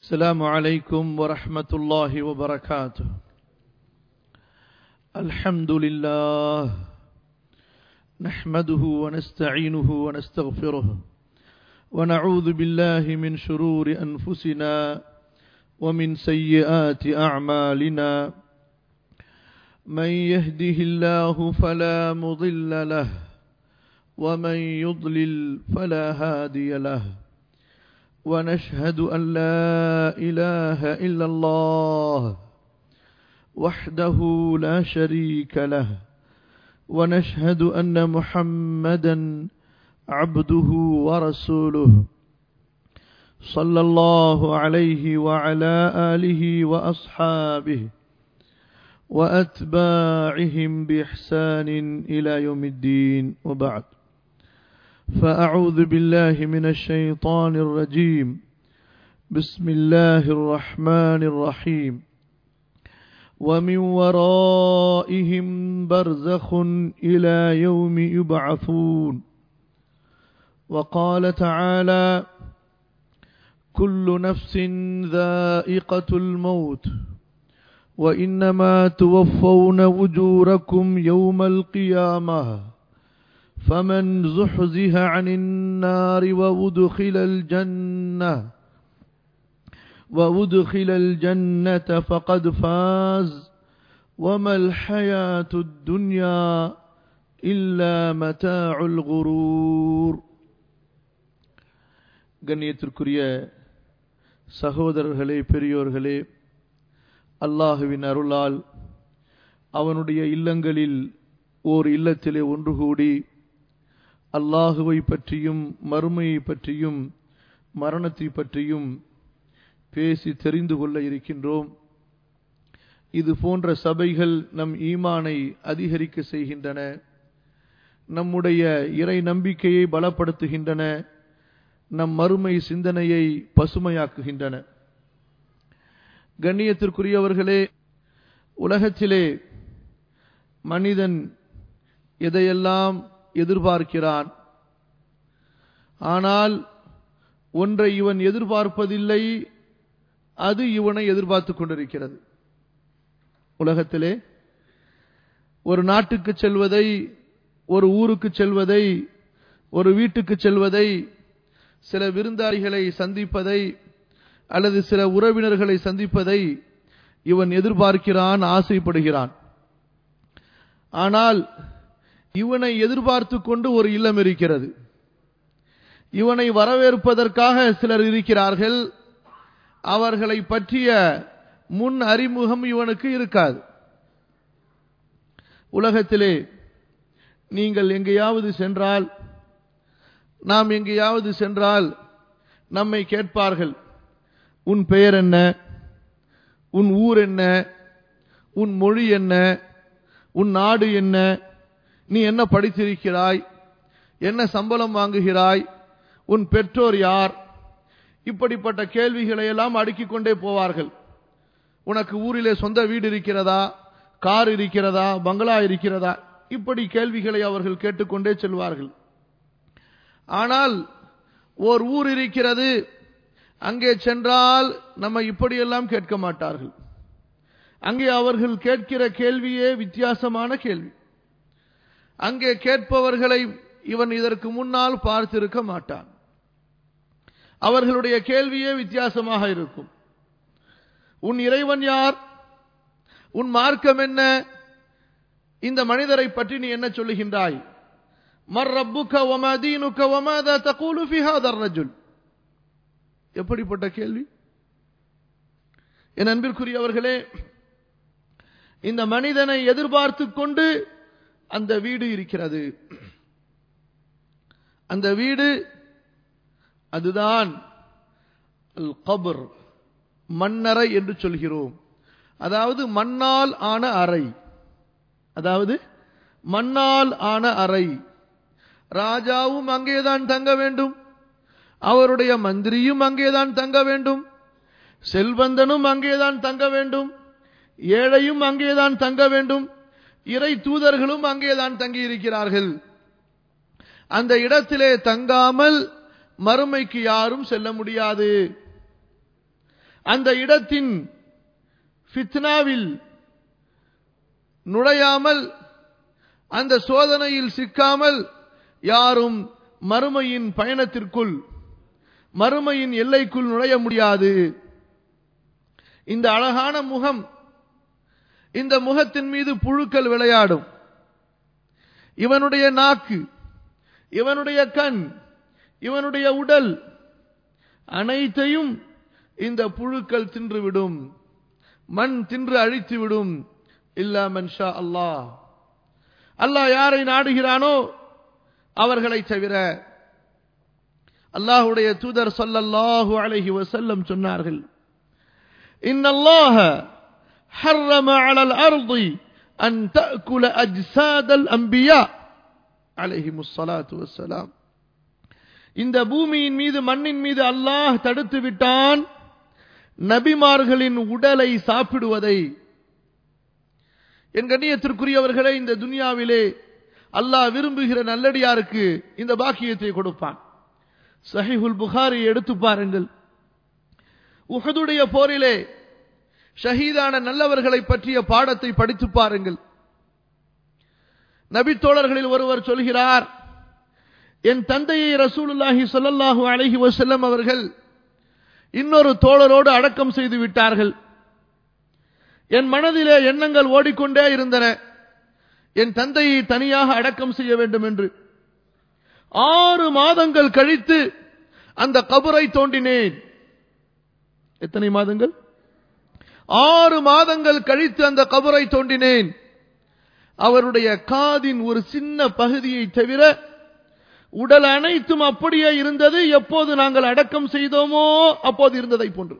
السلام عليكم ورحمة الله وبركاته الحمد لله نحمده ونستعينه ونستغفره ونعوذ بالله من شرور أنفسنا ومن سيئات أعمالنا من يهده الله فلا مضل له ومن يضلل فلا هادي له ونشهد أن لا إله إلا الله وحده لا شريك له ونشهد أن محمدا عبده ورسوله صلى الله عليه وعلى آله وأصحابه وأتباعهم بإحسان إلى يوم الدين وبعد فأعوذ بالله من الشيطان الرجيم بسم الله الرحمن الرحيم ومن ورائهم برزخ إلى يوم يبعثون وقال تعالى كل نفس ذائقة الموت وإنما توفون وجوركم يوم القيامة فمن زحزح عن النار وأدخل الجنة وأدخل الجنة فقد فاز وما الحياة الدنيا إلا متاع الغرور கண்ணியத்திற்குரிய சகோதரர்களே பெரியோர்களே அல்லாஹுவின் அருளால் அவனுடைய இல்லங்களில் ஓர் இல்லத்திலே ஒன்று கூடி அல்லாஹுவை பற்றியும் மறுமையை பற்றியும் மரணத்தை பற்றியும் பேசி தெரிந்து கொள்ள இருக்கின்றோம் இது போன்ற சபைகள் நம் ஈமானை அதிகரிக்க செய்கின்றன நம்முடைய இறை நம்பிக்கையை பலப்படுத்துகின்றன நம் மறுமை சிந்தனையை பசுமையாக்குகின்றன கண்ணியத்திற்குரியவர்களே உலகத்திலே மனிதன் எதையெல்லாம் எதிர்பார்க்கிறான் ஆனால் ஒன்றை இவன் எதிர்பார்ப்பதில்லை அது இவனை எதிர்பார்த்து கொண்டிருக்கிறது உலகத்திலே ஒரு நாட்டுக்கு செல்வதை ஒரு ஊருக்கு செல்வதை ஒரு வீட்டுக்கு செல்வதை சில விருந்தாளிகளை சந்திப்பதை அல்லது சில உறவினர்களை சந்திப்பதை இவன் எதிர்பார்க்கிறான் ஆசைப்படுகிறான் ஆனால் இவனை எதிர்பார்த்து கொண்டு ஒரு இல்லம் இருக்கிறது இவனை வரவேற்பதற்காக சிலர் இருக்கிறார்கள் அவர்களை பற்றிய முன் அறிமுகம் இவனுக்கு இருக்காது உலகத்திலே நீங்கள் எங்கேயாவது சென்றால் நாம் எங்கேயாவது சென்றால் நம்மை கேட்பார்கள் உன் பெயர் என்ன உன் ஊர் என்ன உன் மொழி என்ன உன் நாடு என்ன நீ என்ன படித்திருக்கிறாய் என்ன சம்பளம் வாங்குகிறாய் உன் பெற்றோர் யார் இப்படிப்பட்ட கேள்விகளை எல்லாம் அடுக்கிக் கொண்டே போவார்கள் உனக்கு ஊரிலே சொந்த வீடு இருக்கிறதா கார் இருக்கிறதா பங்களா இருக்கிறதா இப்படி கேள்விகளை அவர்கள் கேட்டுக்கொண்டே செல்வார்கள் ஆனால் ஓர் ஊர் இருக்கிறது அங்கே சென்றால் நம்ம இப்படியெல்லாம் கேட்க மாட்டார்கள் அங்கே அவர்கள் கேட்கிற கேள்வியே வித்தியாசமான கேள்வி அங்கே கேட்பவர்களை இவன் இதற்கு முன்னால் பார்த்திருக்க மாட்டான் அவர்களுடைய கேள்வியே வித்தியாசமாக இருக்கும் உன் இறைவன் யார் உன் மார்க்கம் என்ன இந்த மனிதரை பற்றி நீ என்ன சொல்லுகின்றாய் மர் ரப்புக்க ஒமதீனுக்க ஒமத தகூலு ஃபிஹாதர் ரஜுல் எப்படிப்பட்ட கேள்வி என் அன்பிற்குரியவர்களே இந்த மனிதனை எதிர்பார்த்து கொண்டு அந்த வீடு இருக்கிறது அந்த வீடு அதுதான் அல் கபர் மண்ணறை என்று சொல்கிறோம் அதாவது மண்ணால் ஆன அறை அதாவது மண்ணால் ஆன அறை ராஜாவும் அங்கேதான் தங்க வேண்டும் அவருடைய மந்திரியும் அங்கேதான் தங்க வேண்டும் செல்வந்தனும் அங்கேதான் தங்க வேண்டும் ஏழையும் அங்கேதான் தங்க வேண்டும் இறை தூதர்களும் அங்கேதான் தங்கி இருக்கிறார்கள் அந்த இடத்திலே தங்காமல் மறுமைக்கு யாரும் செல்ல முடியாது அந்த இடத்தின் ஃபித்னாவில் நுழையாமல் அந்த சோதனையில் சிக்காமல் யாரும் மறுமையின் பயணத்திற்குள் மறுமையின் எல்லைக்குள் நுழைய முடியாது இந்த அழகான முகம் இந்த முகத்தின் மீது புழுக்கள் விளையாடும் இவனுடைய நாக்கு இவனுடைய கண் இவனுடைய உடல் அனைத்தையும் இந்த புழுக்கள் தின்றுவிடும் மண் தின்று அழித்துவிடும் இல்லா மன்ஷா அல்லாஹ் அல்லாஹ் யாரை நாடுகிறானோ அவர்களை தவிர அல்லாஹுடைய தூதர் சொல்லல்லாஹு அலைஹி வசல்லம் சொன்னார்கள் இன்னல்லாஹ حرم على الأرض أن تأكل أجساد الأنبياء عليهم الصلاة والسلام இந்த பூமியின் மீது மண்ணின் மீது அல்லாஹ் தடுத்து விட்டான் நபிமார்களின் உடலை சாப்பிடுவதை என் கண்ணியத்திற்குரியவர்களே இந்த துனியாவிலே அல்லாஹ் விரும்புகிற நல்லடியாருக்கு இந்த பாக்கியத்தை கொடுப்பான் சஹிஹுல் புகாரி எடுத்து பாருங்கள் உஹதுடைய போரிலே ஷஹீதான நல்லவர்களை பற்றிய பாடத்தை படித்து பாருங்கள் நபித்தோழர்களில் ஒருவர் சொல்கிறார் என் தந்தையை ரசூலுல்லாஹி சொல்லல்லாஹு அலஹி வசல்லம் அவர்கள் இன்னொரு தோழரோடு அடக்கம் செய்து விட்டார்கள் என் மனதிலே எண்ணங்கள் ஓடிக்கொண்டே இருந்தன என் தந்தையை தனியாக அடக்கம் செய்ய வேண்டும் என்று ஆறு மாதங்கள் கழித்து அந்த கபரை தோண்டினேன் எத்தனை மாதங்கள் ஆறு மாதங்கள் கழித்து அந்த கபரை தோண்டினேன் அவருடைய காதின் ஒரு சின்ன பகுதியை தவிர உடல் அனைத்தும் அப்படியே இருந்தது எப்போது நாங்கள் அடக்கம் செய்தோமோ அப்போது இருந்ததை போன்று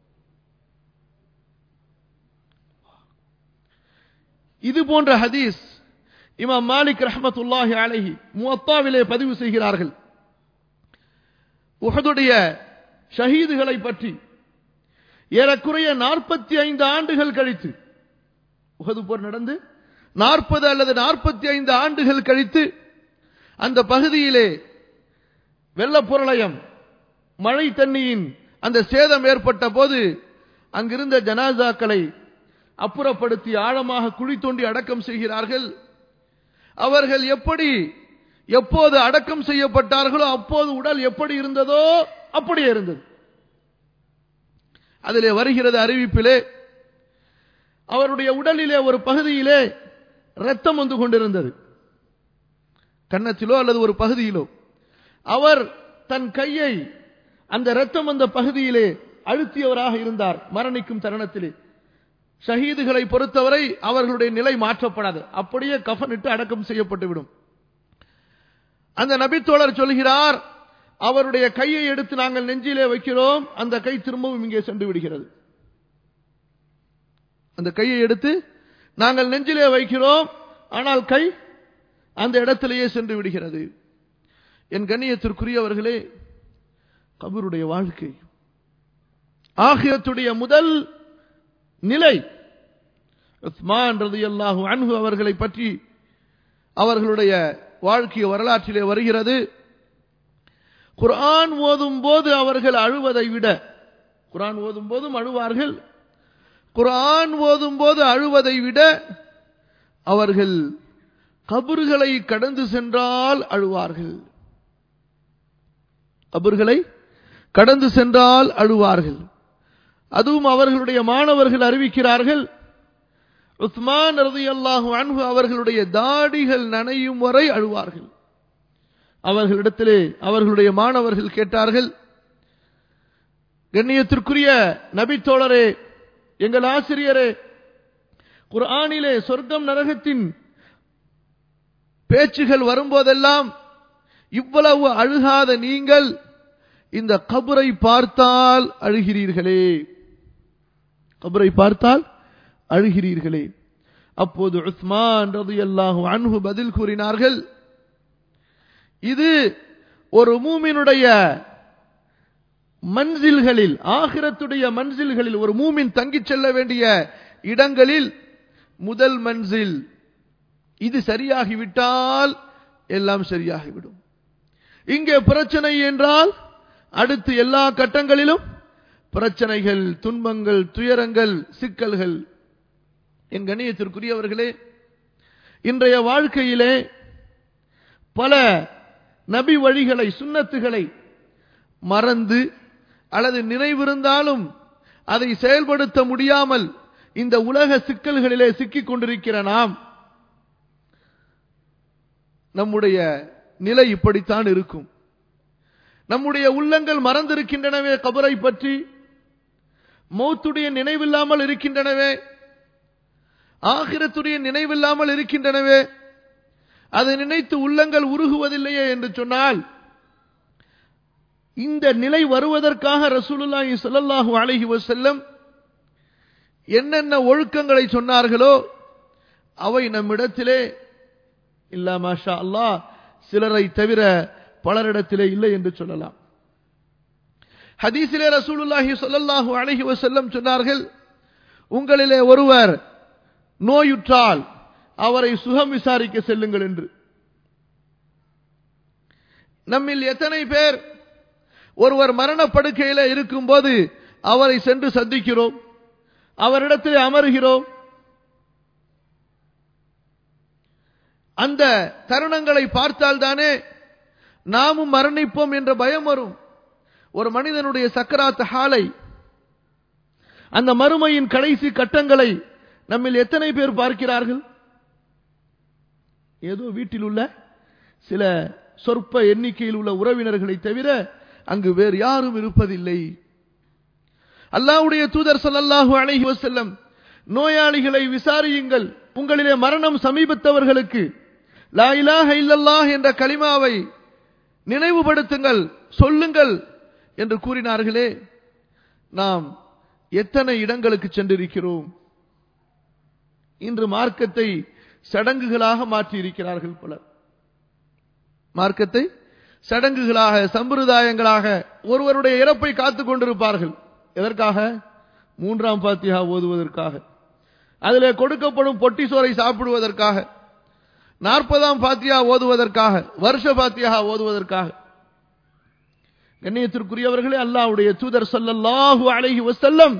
இது போன்ற ஹதீஸ் இமாம் மாலிக் ரஹமத்துல்லாஹி அலஹி முவத்தாவிலே பதிவு செய்கிறார்கள் உஹதுடைய ஷஹீதுகளை பற்றி ஏறக்குறைய நாற்பத்தி ஐந்து ஆண்டுகள் கழித்து உகது போர் நடந்து நாற்பது அல்லது நாற்பத்தி ஐந்து ஆண்டுகள் கழித்து அந்த பகுதியிலே வெள்ளப்பொருளயம் மழை தண்ணியின் அந்த சேதம் ஏற்பட்ட போது அங்கிருந்த ஜனாசாக்களை அப்புறப்படுத்தி ஆழமாக குழி தோண்டி அடக்கம் செய்கிறார்கள் அவர்கள் எப்படி எப்போது அடக்கம் செய்யப்பட்டார்களோ அப்போது உடல் எப்படி இருந்ததோ அப்படியே இருந்தது அதிலே வருகிறது அறிவிப்பிலே அவருடைய உடலிலே ஒரு பகுதியிலே ரத்தம் வந்து கொண்டிருந்தது கன்னத்திலோ அல்லது ஒரு பகுதியிலோ அவர் தன் கையை அந்த ரத்தம் வந்த பகுதியிலே அழுத்தியவராக இருந்தார் மரணிக்கும் தருணத்திலே ஷஹீதுகளை பொறுத்தவரை அவர்களுடைய நிலை மாற்றப்படாது அப்படியே கஃனிட்டு அடக்கம் செய்யப்பட்டுவிடும் அந்த நபித்தோழர் சொல்கிறார் அவருடைய கையை எடுத்து நாங்கள் நெஞ்சிலே வைக்கிறோம் அந்த கை திரும்பவும் இங்கே சென்று விடுகிறது அந்த கையை எடுத்து நாங்கள் நெஞ்சிலே வைக்கிறோம் ஆனால் கை அந்த இடத்திலேயே சென்று விடுகிறது என் கண்ணியத்திற்குரியவர்களே கபருடைய வாழ்க்கை ஆகியத்துடைய முதல் நிலை உஸ்மான் ரதியல்லாஹு அன்ஹு அவர்களை பற்றி அவர்களுடைய வாழ்க்கை வரலாற்றிலே வருகிறது குர்ஆன் ஓதும் போது அவர்கள் அழுவதை விட குர்ஆன் ஓதும் போதும் அழுவார்கள் குர்ஆன் ஓதும் போது அழுவதை விட அவர்கள் கபறுகளை கடந்து சென்றால் அழுவார்கள் கபறுகளை கடந்து சென்றால் அழுவார்கள் அதுவும் அவர்களுடைய மாணவர்கள் அறிவிக்கிறார்கள் உஸ்மான் ரதி அல்லாஹு அன்பு அவர்களுடைய தாடிகள் நனையும் வரை அழுவார்கள் அவர்களிடத்திலே அவர்களுடைய மாணவர்கள் கேட்டார்கள் கண்ணியத்திற்குரிய நபித்தோழரே எங்கள் ஆசிரியரே குர்ஆனிலே சொர்க்கம் நரகத்தின் பேச்சுகள் வரும்போதெல்லாம் இவ்வளவு அழுகாத நீங்கள் இந்த கபரை பார்த்தால் அழுகிறீர்களே கபரை பார்த்தால் அழுகிறீர்களே அப்போது உஸ்மான் ரதியல்லாஹு அன்ஹு பதில் கூறினார்கள் இது ஒரு மூமினுடைய மன்சில்களில் ஆகிரத்துடைய மன்சில்களில் ஒரு மூமின் தங்கிச் செல்ல வேண்டிய இடங்களில் முதல் மன்சில் இது சரியாகிவிட்டால் எல்லாம் சரியாகிவிடும் இங்கே பிரச்சனை என்றால் அடுத்து எல்லா கட்டங்களிலும் பிரச்சனைகள் துன்பங்கள் துயரங்கள் சிக்கல்கள் என் கண்ணியத்திற்குரியவர்களே இன்றைய வாழ்க்கையிலே பல நபி வழிகளை சுண்ணத்துகளை மறந்து அல்லது நினைவிருந்தாலும் அதை செயல்படுத்த முடியாமல் இந்த உலக சிக்கல்களிலே சிக்கிக் கொண்டிருக்கிற நாம் நம்முடைய நிலை இப்படித்தான் இருக்கும் நம்முடைய உள்ளங்கள் மறந்திருக்கின்றனவே கபரை பற்றி மௌத்துடைய நினைவில்லாமல் இருக்கின்றனவே ஆகிரத்துடைய நினைவில்லாமல் இருக்கின்றனவே அதை நினைத்து உள்ளங்கள் உருகுவதில்லையே என்று சொன்னால் இந்த நிலை வருவதற்காக ரசூலுல்லாஹி ஸல்லல்லாஹு அலைஹி வஸல்லம் என்னென்ன ஒழுக்கங்களை சொன்னார்களோ அவை நம்மிடத்திலே இல்லா மாஷா அல்லாஹ் சிலரை தவிர பலரிடத்திலே இல்லை என்று சொல்லலாம் ஹதீஸிலே ரசூலுல்லாஹி ஸல்லல்லாஹு அலைஹி வஸல்லம் சொன்னார்கள் உங்களிலே ஒருவர் நோயுற்றால் அவரை சுகம் விசாரிக்க செல்லுங்கள் என்று நம்மில் எத்தனை பேர் ஒருவர் மரணப்படுக்கையில இருக்கும்போது அவரை சென்று சந்திக்கிறோம் அவரிடத்தில் அமருகிறோம் அந்த தருணங்களை பார்த்தால்தானே நாமும் மரணிப்போம் என்ற பயம் வரும் ஒரு மனிதனுடைய சக்கராத் ஹாலை அந்த மறுமையின் கடைசி கட்டங்களை நம்மில் எத்தனை பேர் பார்க்கிறார்கள் ஏதோ வீட்டில் உள்ள சில சொற்ப எண்ணிக்கையில் உள்ள உறவினர்களை தவிர அங்கு வேறு யாரும் இருப்பதில்லை அல்லாஹ்வுடைய தூதர் ஸல்லல்லாஹு அலைஹி வஸல்லம் நோயாளிகளை விசாரியுங்கள் உங்களிலே மரணம் சமீபத்தவர்களுக்கு லா இலாஹ இல்லல்லாஹ் என்ற கலிமாவை நினைவுபடுத்துங்கள் சொல்லுங்கள் என்று கூறினார்களே நாம் எத்தனை இடங்களுக்கு சென்றிருக்கிறோம் இன்று மார்க்கத்தை சடங்குகளாக மாற்றி இருக்கிறார்கள் பலர் மார்க்கத்தை சடங்குகளாக சம்பிரதாயங்களாக ஒருவருடைய இறப்பை காத்துக் கொண்டிருப்பார்கள் எதற்காக மூன்றாம் பாத்தியா ஓதுவதற்காக அதிலே கொடுக்கப்படும் பொட்டி சோறை சாப்பிடுவதற்காக நாற்பதாம் பாத்தியா ஓதுவதற்காக வருஷ பாத்தியா ஓதுவதற்காக கண்ணியத்திற்குரியவர்களே அல்லாஹ்வுடைய தூதர் ஸல்லல்லாஹு அலைஹி வஸல்லம்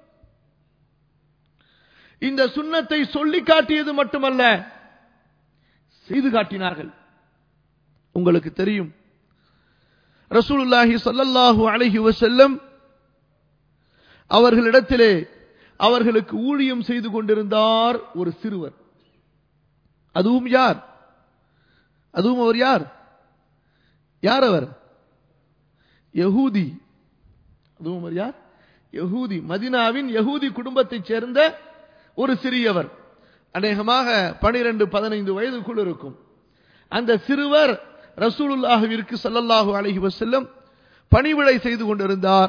இந்த சுன்னத்தை சொல்லி காட்டியது மட்டுமல்ல செய்து காட்டினார்கள் உங்களுக்கு தெரியும் ரசூலுல்லாஹி ஸல்லல்லாஹு அலைஹி வஸல்லம் அவர்களிடத்திலே அவர்களுக்கு ஊழியம் செய்து கொண்டிருந்தார் ஒரு சிறுவர் அதுவும் யார் அதுவும் அவர் யார் யார் அவர் யகூதி அதுவும் அவர் யார் யகூதி மதினாவின் யகூதி குடும்பத்தைச் சேர்ந்த ஒரு சிறியவர் அநேகமாக பனிரெண்டு பதினைந்து வயதுக்குள் இருக்கும் அந்த சிறுவர் ரசூலுல்லாஹுவிற்கு ஸல்லல்லாஹு அலைஹி வஸல்லம் பணிவிடை செய்து கொண்டிருந்தார்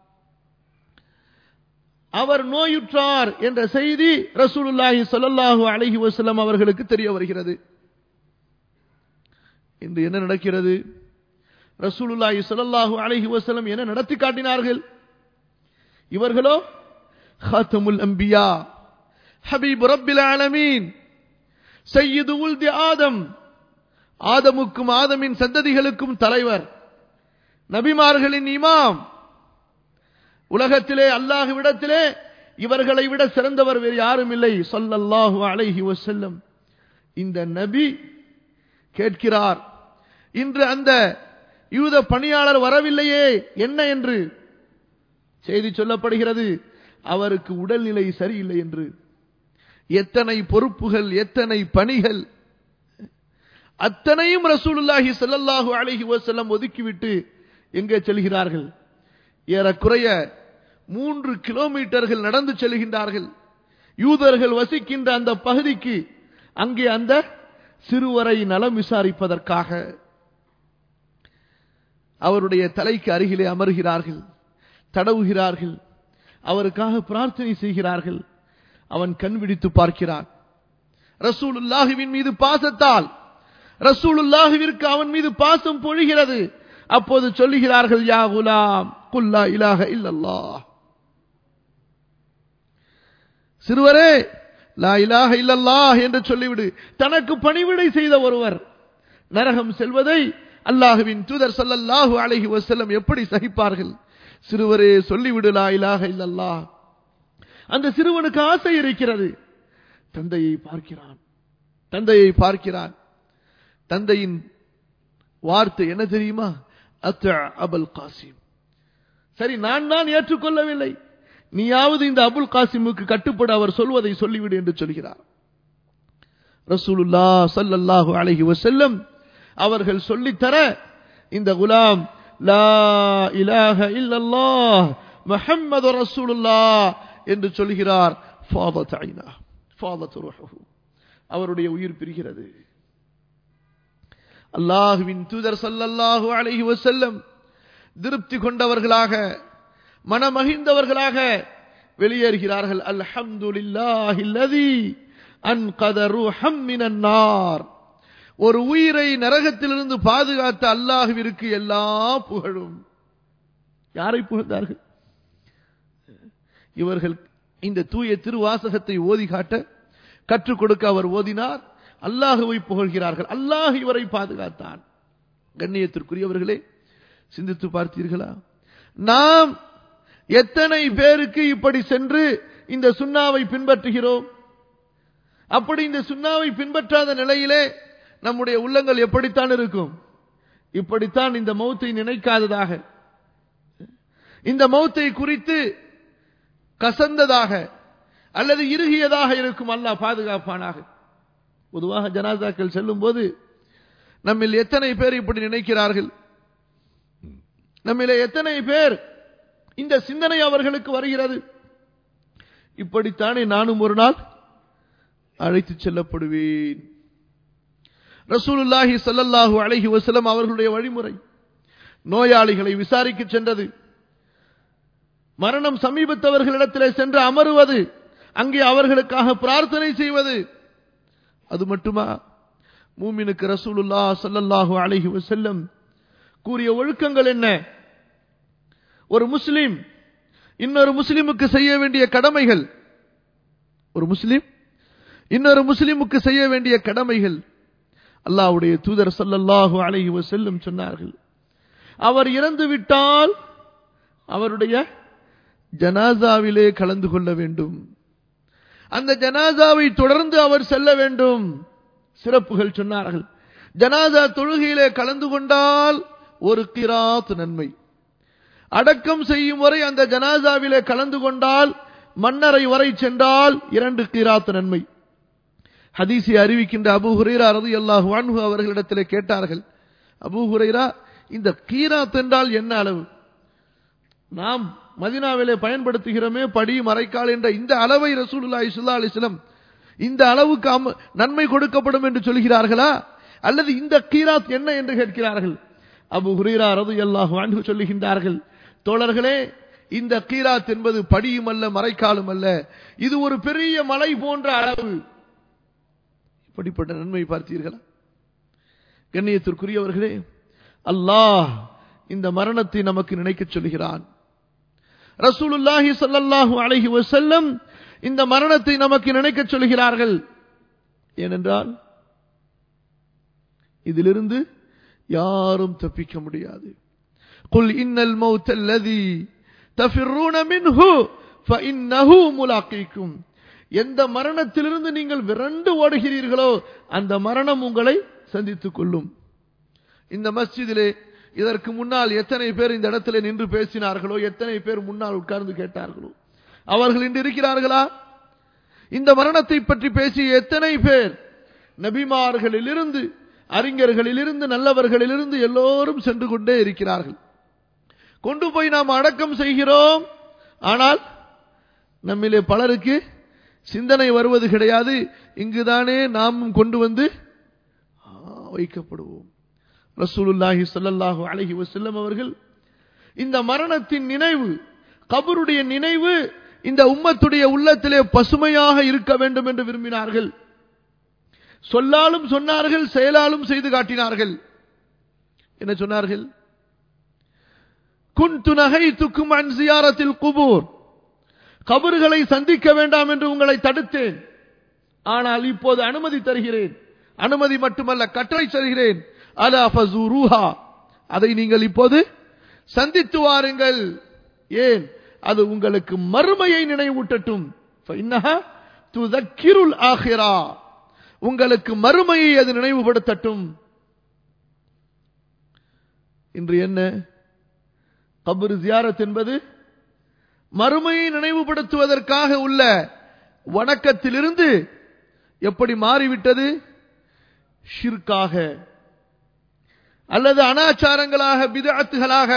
அவர் நோயுற்றார் என்ற செய்தி ரசூலுல்லாஹி ஸல்லல்லாஹு அலைஹி வஸல்லம் அவர்களுக்கு தெரிய வருகிறது இன்று என்ன நடக்கிறது ரசூலுல்லாஹி ஸல்லல்லாஹு அலைஹி வஸல்லம் என்ன நடத்தி காட்டினார்கள் இவர்களோ ஹாத்தமுல் அம்பியா ஹபீப் ரப்பில் ஆலமீன் சையீது உல்தி ஆதம் ஆதமுக்கும் ஆதமின் சந்ததிகளுக்கும் தலைவர் நபிமார்களின் இமாம் உலகத்திலே அல்லாஹுவிடத்திலே இவர்களை விட சிறந்தவர் வேறு யாரும் இல்லை சொல்லல்லாஹு அலைஹி வசல்லம் இந்த நபி கேட்கிறார் இன்று அந்த யூத பணியாளர் வரவில்லையே என்ன என்று செய்தி சொல்லப்படுகிறது அவருக்கு உடல்நிலை சரியில்லை என்று எத்தனை பொறுப்புகள் எத்தனை பணிகள் அத்தனையும் ரசூலுல்லாஹி ஸல்லல்லாஹு அலைஹி வஸல்லம் ஒதுக்கிவிட்டு எங்கே செல்கிறார்கள் ஏறக்குறைய மூன்று கிலோமீட்டர்கள் நடந்து செல்கின்றார்கள் யூதர்கள் வசிக்கின்ற அந்த பகுதிக்கு அங்கே அந்த சிறுவரை நலம் விசாரிப்பதற்காக அவருடைய தலைக்கு அருகிலே அமர்கிறார்கள் தடவுகிறார்கள் அவருக்காக பிரார்த்தனை செய்கிறார்கள் அவன் கண் விழித்து பார்க்கிறான் ரசூலுல்லாஹுவின் மீது பாசத்தால் ரசூலுல்லாஹுவிற்கு அவன் மீது பாசம் பொழிகிறது அப்போது சொல்லுகிறார்கள் யா குலாம் குல்லா இலாக இல்லல்லாஹ் சிறுவரே லா இலாக இல்லல்லாஹ் என்று சொல்லிவிடு தனக்கு பணிவிடை செய்த ஒருவர் நரகம் செல்வதை அல்லாஹுவின் தூதர் ஸல்லல்லாஹு அலைஹி வஸல்லம் எப்படி சகிப்பார்கள் சிறுவரே சொல்லிவிடலா இலாக இல்லல்லா அந்த சிறுவனுக்கு ஆசை இருக்கிறது தந்தையை பார்க்கிறான் தந்தையை பார்க்கிறான் தந்தையின் வார்த்தை என்ன தெரியுமா அத்த அபுல் காசிம் சரி நான் தான் ஏற்றுக்கொள்ளவில்லை நீயாவது இந்த அபுல் காசிமுக்கு கட்டுப்பட அவர் சொல்வதை சொல்லிவிடு என்று சொல்கிறார் ரசூலுல்லா சல்லல்லாஹு அலைஹி வஸல்லம் அவர்கள் சொல்லித்தர இந்த குலாம் லா இலாஹ இல்லல்லாஹ் முஹம்மது ரசூலுல்லாஹ் என்று சொல்கிறார் ஃபாதத் ஐனா ஃபாதத் ரூஹு அவருடைய உயிர் பிரிகிறது அல்லாஹுவின் தூதர் சல்லல்லாஹு அலைஹி வஸல்லம் திருப்தி கொண்டவர்களாக மனமகிழ்ந்தவர்களாக வெளியேறுகிறார்கள் அல்ஹம்துலில்லாஹில்லதி அன்கத ரூஹம் மினன் நார் ஒரு உயிரை நரகத்திலிருந்து பாதுகாத்த அல்லாஹுவிற்கு எல்லா புகழும் யாரை புகழ்ந்தார்கள் இவர்கள் இந்த தூய திருவாசகத்தை ஓதி காட்ட கற்றுக் கொடுக்க அவர் ஓதினார் அல்லாஹுவை புகழ்கிறார்கள் அல்லாஹ் இவரை பாதுகாத்தான் கண்ணியத்திற்குரியவர்களே சிந்தித்து பார்த்தீர்களா நாம் எத்தனை பேருக்கு இப்படி சென்று இந்த சுண்ணாவை பின்பற்றுகிறோம் அப்படி இந்த சுண்ணாவை பின்பற்றாத நிலையிலே நம்முடைய உள்ளங்கள் எப்படித்தான் இருக்கும் இப்படித்தான் இந்த மௌத்தை நினைக்காததாக இந்த மௌத்தை குறித்து கசந்ததாக அல்லது இறுகியதாக இருக்கும் அல்லாஹ் பாதுகாப்பானாக பொதுவாக ஜனாதாக்கள் செல்லும் போது நம்மில் எத்தனை பேர் இப்படி நினைக்கிறார்கள் நம்மிலே எத்தனை பேர் இந்த சிந்தனை அவர்களுக்கு வருகிறது இப்படித்தானே நானும் ஒரு நாள் அழைத்து செல்லப்படுவேன் ரசூலுல்லாஹி சல்லல்லாஹு அலைஹி வஸல்லம் அவர்களுடைய வழிமுறை நோயாளிகளை விசாரிக்க சென்றது மரணம் சமீபத்தவர்களிடத்திலே சென்று அமருவது அங்கே அவர்களுக்காக பிரார்த்தனை செய்வது அது மட்டுமா மூமினுக்கு ரசூலுல்லா சல்லல்லாஹு அலைஹி வஸல்லம் கூறிய ஒழுக்கங்கள் என்ன ஒரு முஸ்லிம் இன்னொரு முஸ்லிமுக்கு செய்ய வேண்டிய கடமைகள் ஒரு முஸ்லிம் இன்னொரு முஸ்லிமுக்கு செய்ய வேண்டிய கடமைகள் அல்லாஹ்வுடைய தூதர் சல்லல்லாஹு அலைஹி வஸல்லம் சொன்னார்கள் அவர் இறந்து விட்டால் அவருடைய ஜனாசாவிலே கலந்து கொள்ள வேண்டும் அந்த ஜனாசாவை தொடர்ந்து அவர் செல்ல வேண்டும் சிறப்புகள் சொன்னார்கள் ஜனாசா தொழுகையிலே கலந்து கொண்டால் ஒரு கிராத் நன்மை அடக்கம் செய்யும் வரை அந்த ஜனாசாவிலே கலந்து கொண்டால் மன்னரை வரை சென்றால் இரண்டு கிராத் நன்மை ஹதீஸை அறிவிக்கின்ற அபு ஹுரைரா ரது அல்லாஹ் வான்ஹு அவர்களிடத்திலே கேட்டார்கள் அபு ஹுரைரா இந்த கீராத் என்றால் என்ன அளவு நாம் மதினாவிலே பயன்படுத்துகிறோமே படி மறைக்கால் என்ற இந்த அளவை ரசூலுல்லாஹி ஸல்லல்லாஹு அலைஹி வஸல்லம் இந்த அளவுக்கு அம- நன்மை கொடுக்கப்படும் என்று சொல்கிறார்களா அல்லது இந்த கீராத் என்ன என்று கேட்கிறார்கள் அபு ஹுரைரா ரலியல்லாஹு அன்ஹு சொல்லுகின்றார்கள் தோழர்களே இந்த கீராத் என்பது படியும் அல்ல மறைக்காலும் அல்ல இது ஒரு பெரிய மலை போன்ற அளவு இப்படிப்பட்ட நன்மை பார்த்தீர்களா கண்ணியத்திற்குரியவர்களே அல்லாஹ் இந்த மரணத்தை நமக்கு நினைக்கச் சொல்கிறான் ரசூலுல்லாஹி ஸல்லல்லாஹு அலைஹி வஸல்லம் இந்த மரணத்தை நமக்கு நினைக்கச் சொல்கிறார்கள் ஏனென்றால் இதிலிருந்து யாரும் தப்பிக்க முடியாது قل إن الموت الذي تفرون منه فإنه ملاقيكم எந்த மரணத்திலிருந்து நீங்கள் விரண்டு ஓடுகிறீர்களோ அந்த மரணம் உங்களை சந்தித்துக் கொள்ளும் இந்த மஸ்ஜிதிலே இதற்கு முன்னால் எத்தனை பேர் இந்த இடத்துல நின்று பேசினார்களோ எத்தனை பேர் முன்னால் உட்கார்ந்து கேட்டார்களோ அவர்கள் இன்று இருக்கிறார்களா இந்த மரணத்தை பற்றி பேசிய எத்தனை பேர் நபிமார்களிலிருந்து அறிஞர்களிலிருந்து நல்லவர்களிலிருந்து எல்லோரும் சென்று கொண்டே இருக்கிறார்கள் கொண்டு போய் நாம் அடக்கம் செய்கிறோம் ஆனால் நம்மிலே பலருக்கு சிந்தனை வருவது கிடையாது இங்குதானே நாமும் கொண்டு வந்து ஆ, வைக்கப்படுவோம் ரசூலுல்லாஹி ஸல்லல்லாஹு அலைஹி வஸல்லம் அவர்கள் இந்த மரணத்தின் நினைவு கபருடைய நினைவு இந்த உம்மத்துடைய உள்ளத்திலே பசுமையாக இருக்க வேண்டும் என்று விரும்பினார்கள் சொல்லாலும் சொன்னார்கள் செயலாலும் செய்து காட்டினார்கள் என்ன சொன்னார்கள் குன்து நகைத்துக்கும் அன் ஜியாரத்தில் குபூர் கபறுகளை சந்திக்க வேண்டாம் என்று உங்களை தடுத்தேன் ஆனால் இப்போது அனுமதி தருகிறேன் அனுமதி மட்டுமல்ல கட்டளை தருகிறேன் அலா ஃபசூருஹா அதை நீங்கள் இப்போது சந்தித்து வாருங்கள் ஏன் அது உங்களுக்கு மறுமையை நினைவூட்டட்டும் فإنها تذكر الآخرة. உங்களுக்கு மறுமையை அது நினைவுபடுத்தட்டும் இன்று என்ன கபர் ஜியாரத் என்பது மறுமையை நினைவுபடுத்துவதற்காக உள்ள வணக்கத்திலிருந்து எப்படி மாறிவிட்டது ஷிர்காக அல்லது அனாச்சாரங்களாக பிதஅத்துகளாக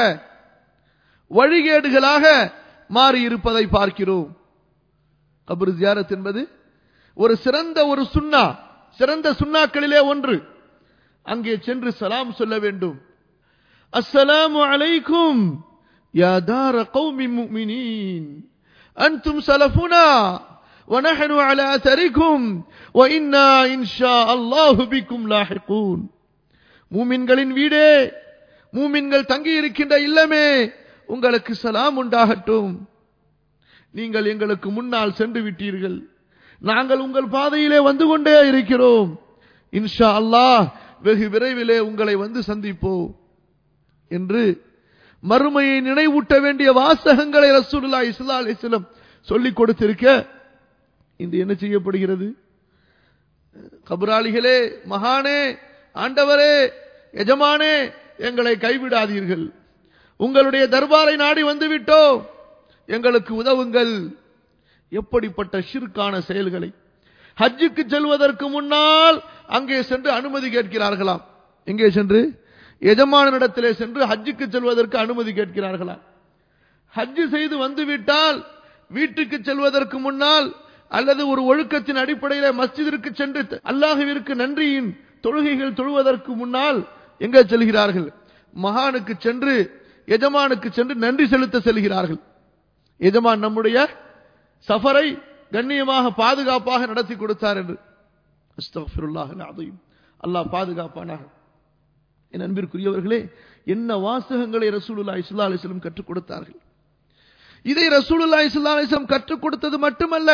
வழிகேடுகளாக மாறி இருப்பதை பார்க்கிறோம் கபர் ஜியாரத் என்பது ஒரு சிறந்த ஒரு சுன்னா சிறந்த சுன்னாக்களிலே ஒன்று அங்கே சென்று சலாம் சொல்ல வேண்டும் அஸ்ஸலாமு அலைக்கும் யா தார கௌமி முஃமினீன் அன்தும் சலஃபுனா ونحن على أثركم وإنا إن شاء الله بكم لاحقون மூமின்களின் வீடே மூமின்கள் தங்கி இருக்கின்ற இல்லமே உங்களுக்கு சலாம் உண்டாகட்டும் நீங்கள் எங்களுக்கு முன்னால் சென்று விட்டீர்கள் நாங்கள் உங்கள் பாதையிலே வந்து கொண்டே இருக்கிறோம் இன்ஷா அல்லாஹ் வெகு விரைவிலே உங்களை வந்து சந்திப்போம் என்று மறுமையை நினைவூட்ட வேண்டிய வாசகங்களை ரசூலுல்லா இஸ்லா அலிஸ்லம் சொல்லிக் கொடுத்திருக்க இன்று என்ன செய்யப்படுகிறது கபராளிகளே மகானே ஆண்டவரே எஜமானே எங்களை கைவிடாதீர்கள் உங்களுடைய தர்பாரை நாடி வந்து விட்டோம் எங்களுக்கு உதவுங்கள் எப்படிப்பட்ட ஷிர்கான செயல்களை ஹஜ்ஜுக்கு செல்வதற்கு முன்னால் அங்கே சென்று அனுமதி கேட்கிறார்களாம் எங்கே சென்று எஜமானனிடத்திலே சென்று ஹஜ்ஜுக்கு செல்வதற்கு அனுமதி கேட்கிறார்களாம் ஹஜ்ஜு செய்து வந்துவிட்டால் வீட்டுக்கு செல்வதற்கு முன்னால் அல்லது ஒரு ஒழுக்கத்தின் அடிப்படையில் மஸ்ஜிதிற்கு சென்று அல்லாஹுவிற்கு நன்றியின் தொழுகைகள் தொழுவதற்கு முன்னால் எங்கே செல்கிறார்கள் மகானுக்கு சென்று எஜமானுக்கு சென்று நன்றி செலுத்த செல்கிறார்கள் எஜமான் நம்முடைய சஃபரை கண்ணியமாக பாதுகாப்பாக நடத்தி கொடுத்தார் என்று அஸ்தக்ஃபிருல்லாஹ் அதையும் அல்லாஹ் பாதுகாப்பானாக என் அன்பிற்குரியவர்களே என்ன வாசகங்களை ரசூலுல்லா இஸ்லா அலிஸ்லம் கற்றுக் கொடுத்தார்கள் இதை ரசூலுல்லா இஸ்லா அலிஸ்லம் கற்றுக் கொடுத்தது மட்டுமல்ல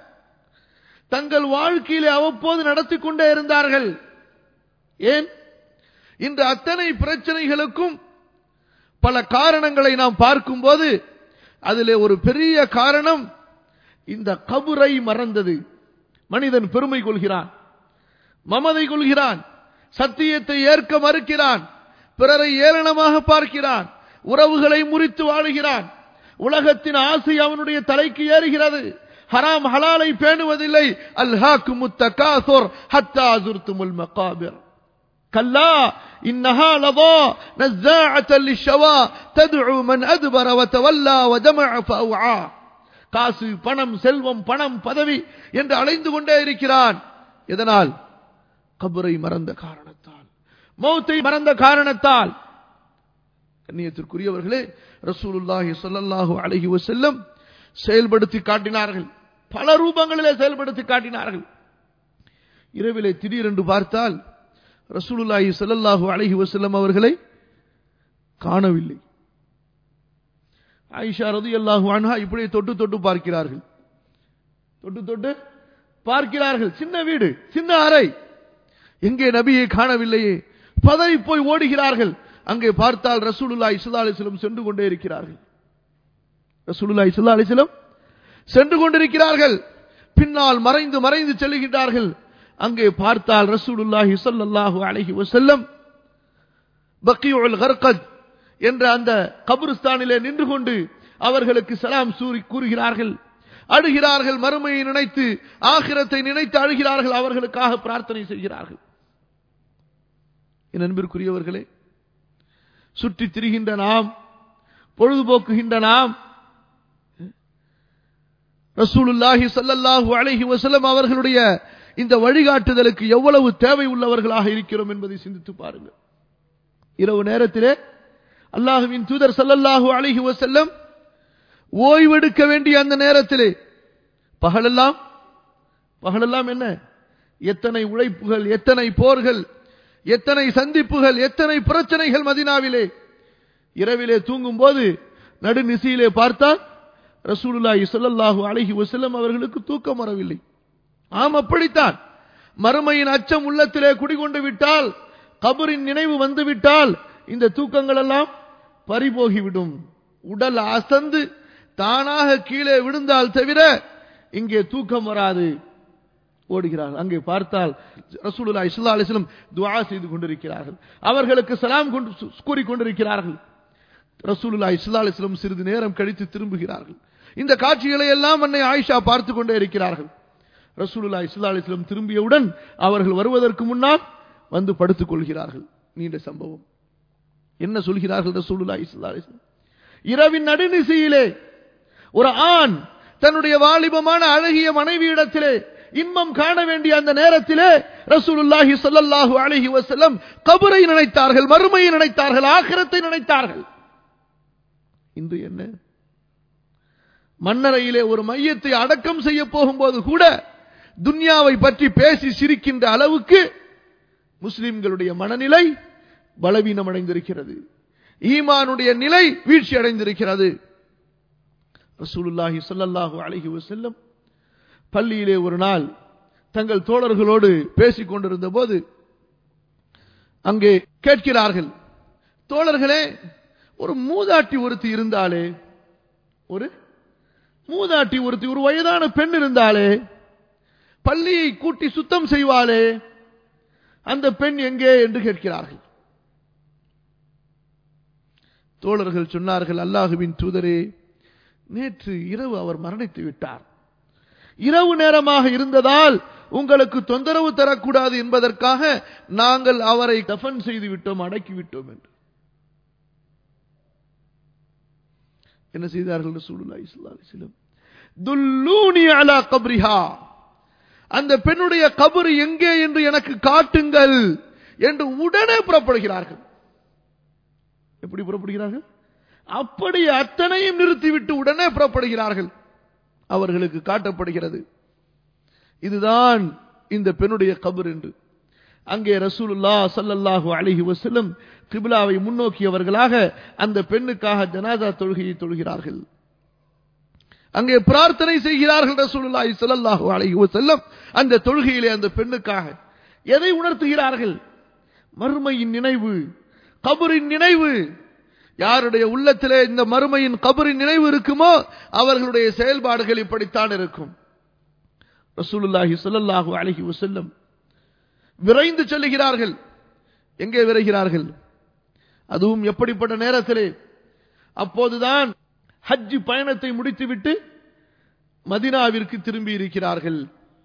தங்கள் வாழ்க்கையிலே அவ்வப்போது நடத்தி கொண்டே இருந்தார்கள் ஏன் இன்று அத்தனை பிரச்சனைகளுக்கும் பல காரணங்களை நாம் பார்க்கும்போது அதிலே ஒரு பெரிய காரணம் இந்த கபுரை மறந்தது மனிதன் பெருமை கொள்கிறான் மமதை கொள்கிறான் சத்தியத்தை ஏற்க மறுக்கிறான் பிறரை ஏளனமாக பார்க்கிறான் உறவுகளை முறித்து வாழுகிறான் உலகத்தின் ஆசை அவனுடைய தலைக்கு ஏறுகிறது ஹராம் ஹலாலை பேணுவதில்லை அல்ஹாக்கு முத்த காசோர் ஹத்தா அசுர்த்துமுல் மகாபிர் كلا إنها لظى نزاعة للشوى تدعو من أدبر وتولى ودمع فأوعى காசு பணம் செல்வம் பணம் பதவி என்று அலைந்து கொண்டே இருக்கிறான் எதனால் கபரை மறந்த காரணத்தால் மௌத்தை மறந்த காரணத்தால் கண்ணியத்திற்குரியவர்களே ரசூலுல்லாஹி ஸல்லல்லாஹு அலைஹி வஸல்லம் செயல்படுத்தி காட்டினார்கள் பல ரூபங்களிலே செயல்படுத்தி காட்டினார்கள் இரவிலே திடீரென்று பார்த்தால் ரசூலுல்லாஹி ஸல்லல்லாஹு அலைஹி வஸல்லம் அவர்களை காணவில்லை ஆயிஷா ரலியல்லாஹு அன்ஹா இப்படி தொட்டு தொட்டு பார்க்கிறார்கள் தொட்டு தொட்டு பார்க்கிறார்கள் சின்ன வீடு சின்ன அறை எங்கே நபியை காணவில்லையே பதவி போய் ஓடுகிறார்கள் அங்கே பார்த்தால் ரசூலுல்லாஹி ஸல்லல்லாஹு அலைஹி வஸல்லம் சென்று கொண்டே இருக்கிறார்கள் ரசூலுல்லாஹி ஸல்லல்லாஹு அலைஹி வஸல்லம் சென்று கொண்டிருக்கிறார்கள் பின்னால் மறைந்து மறைந்து செல்லுகின்றார்கள் அங்கே பார்த்தால் ரசூலுல்லாஹி ஸல்லல்லாஹு அலைஹி வஸல்லம் பக்கியுல் கர்கத் என்ற அந்த கபருஸ்தானிலே நின்று கொண்டு அவர்களுக்கு சலாம் சூறி கூறுகிறார்கள் அழுகிறார்கள் மறுமையை நினைத்து ஆகிரத்தை நினைத்து அழுகிறார்கள் அவர்களுக்காக பிரார்த்தனை செய்கிறார்கள் என் அன்பிற்குரியவர்களே சுற்றி திரிகின்ற நாம் பொழுதுபோக்குகின்ற நாம் ரசூலுல்லாஹி ஸல்லல்லாஹு அலைஹி வஸல்லம் அவர்களுடைய இந்த வழிகாட்டுதலுக்கு எவ்வளவு தேவை உள்ளவர்களாக இருக்கிறோம் என்பதை சிந்தித்து பாருங்கள் இரவு நேரத்திலே அல்லாஹுவின் தூதர் ஸல்லல்லாஹு அலைஹி வஸல்லம் ஓய்வெடுக்க வேண்டிய அந்த நேரத்திலே பகலெல்லாம் பகலெல்லாம் என்ன எத்தனை உழைப்புகள் எத்தனை போர்கள் எத்தனை சந்திப்புகள் எத்தனை பிரச்சனைகள் மதினாவிலே இரவிலே தூங்கும் போது நடுநிசையிலே பார்த்தால் ரசூலுல்லாஹி ஸல்லல்லாஹு அலைஹி வஸல்லம் அவர்களுக்கு தூக்கம் வரவில்லை ஆம் அப்படித்தான் மறுமையின் அச்சம் உள்ளத்திலே குடிகொண்டு விட்டால் கபரின் நினைவு வந்து விட்டால் இந்த தூக்கங்கள் எல்லாம் பறிபோகிவிடும் உடல் அசந்து தானாக கீழே விழுந்தால் தவிர இங்கே தூக்கம் வராது ஓடுகிறார்கள் அங்கே பார்த்தால் ரசூலுல்லா இஸ்லா அலிஸ்லம் துவா செய்து கொண்டிருக்கிறார்கள் அவர்களுக்கு சலாம் கொண்டு கூறிக்கொண்டிருக்கிறார்கள் ரசூலுல்லா இஸ்லா அலிஸ்லம் சிறிது நேரம் கழித்து திரும்புகிறார்கள் இந்த காட்சிகளை எல்லாம் அன்னை ஆயிஷா பார்த்து கொண்டே இருக்கிறார்கள் ரசூலுல்லா இஸ்லா அலிஸ்லம் திரும்பியவுடன் அவர்கள் வருவதற்கு முன்னால் வந்து படுத்துக் கொள்கிறார்கள் நீண்ட சம்பவம் என்ன சொல்கிறார்கள் ரசூலுல்லா இஸ்லா அலிஸ்லம் இரவின் நடுநிசையிலே ஒரு ஆண் தன்னுடைய வாலிபமான அழகிய மனைவியிடத்திலே இன்பம் காண வேண்டிய அந்த நேரத்திலே ரசூலுல்லாஹி ஸல்லல்லாஹு அலைஹி வஸல்லம் கபரை நினைத்தார்கள் மறுமையை நினைத்தார்கள் ஆகிரத்தை நினைத்தார்கள் இன்று என்ன மன்னரையிலே ஒரு மையத்தை அடக்கம் செய்ய போகும்போது கூட துன்யாவை பற்றி பேசி சிரிக்கின்ற அளவுக்கு முஸ்லிம்களுடைய மனநிலை பலவீனம் அடைந்திருக்கிறது ஈமானுடைய நிலை வீழ்ச்சி அடைந்திருக்கிறது ரசூலுல்லாஹி ஸல்லல்லாஹு அலைஹி வஸல்லம் பள்ளியிலே ஒரு நாள் தங்கள் தோழர்களோடு பேசிக் கொண்டிருந்த போது அங்கே கேட்கிறார்கள் தோழர்களே ஒரு மூதாட்டி ஒருத்தி இருந்தாலே ஒரு மூதாட்டி ஒருத்தி ஒரு வயதான பெண் இருந்தாலே பள்ளியை கூட்டி சுத்தம் செய்வாளே அந்த பெண் எங்கே என்று கேட்கிறார்கள் தோழர்கள் சொன்னார்கள் அல்லாஹுவின் தூதரே நேற்று இரவு அவர் மரணித்து விட்டார் இரவு நேரமாக இருந்ததால் உங்களுக்கு தொந்தரவு தரக்கூடாது என்பதற்காக நாங்கள் அவரை தஃபன் செய்து விட்டோம் அடக்கி விட்டோம் என்று என்ன செய்தார்கள் ரசூலுல்லாஹி ஸல்லல்லாஹு அலைஹி வஸல்லம் துல்லூனி அலா கப்ரிஹா அந்த பெண்ணுடைய கபரு எங்கே என்று எனக்கு காட்டுங்கள் என்று உடனே புறப்படுகிறார்கள் எப்படி புறப்படுகிறார்கள் அப்படி அத்தனையும் நிறுத்திவிட்டு உடனே புறப்படுகிறார்கள் அவர்களுக்கு காட்டப்படுகிறது இதுதான் இந்த பெண்ணுடைய கபர் என்று அங்கே ரசூலுல்லா சல்லல்லாஹு அலைஹி வஸல்லம் கிபிலாவை முன்னோக்கியவர்களாக அந்த பெண்ணுக்காக ஜனாதா தொழுகையை தொழுகிறார்கள் அங்கே பிரார்த்தனை செய்கிறார்கள் ரசூலுல்லாஹி ஸல்லல்லாஹு அலைஹி வஸல்லம் அந்த தொழுகையிலே அந்த பெண்ணுக்காக எதை உணர்த்துகிறார்கள் மறுமையின் நினைவு கபரின் நினைவு யாருடைய உள்ளத்திலே இந்த மறுமையின் கபரின் நினைவு இருக்குமோ அவர்களுடைய செயல்பாடுகள் இப்படித்தான் இருக்கும் ரசூலுல்லாஹி ஸல்லல்லாஹு அலைஹி வஸல்லம் விரைந்து செல்லுகிறார்கள் எங்கே விரைகிறார்கள் அதுவும் எப்படிப்பட்ட நேரத்திலே அப்போதுதான் ஹஜ் பயணத்தை முடித்துவிட்டு மதினாவிற்கு திரும்பி இருக்கிறார்கள்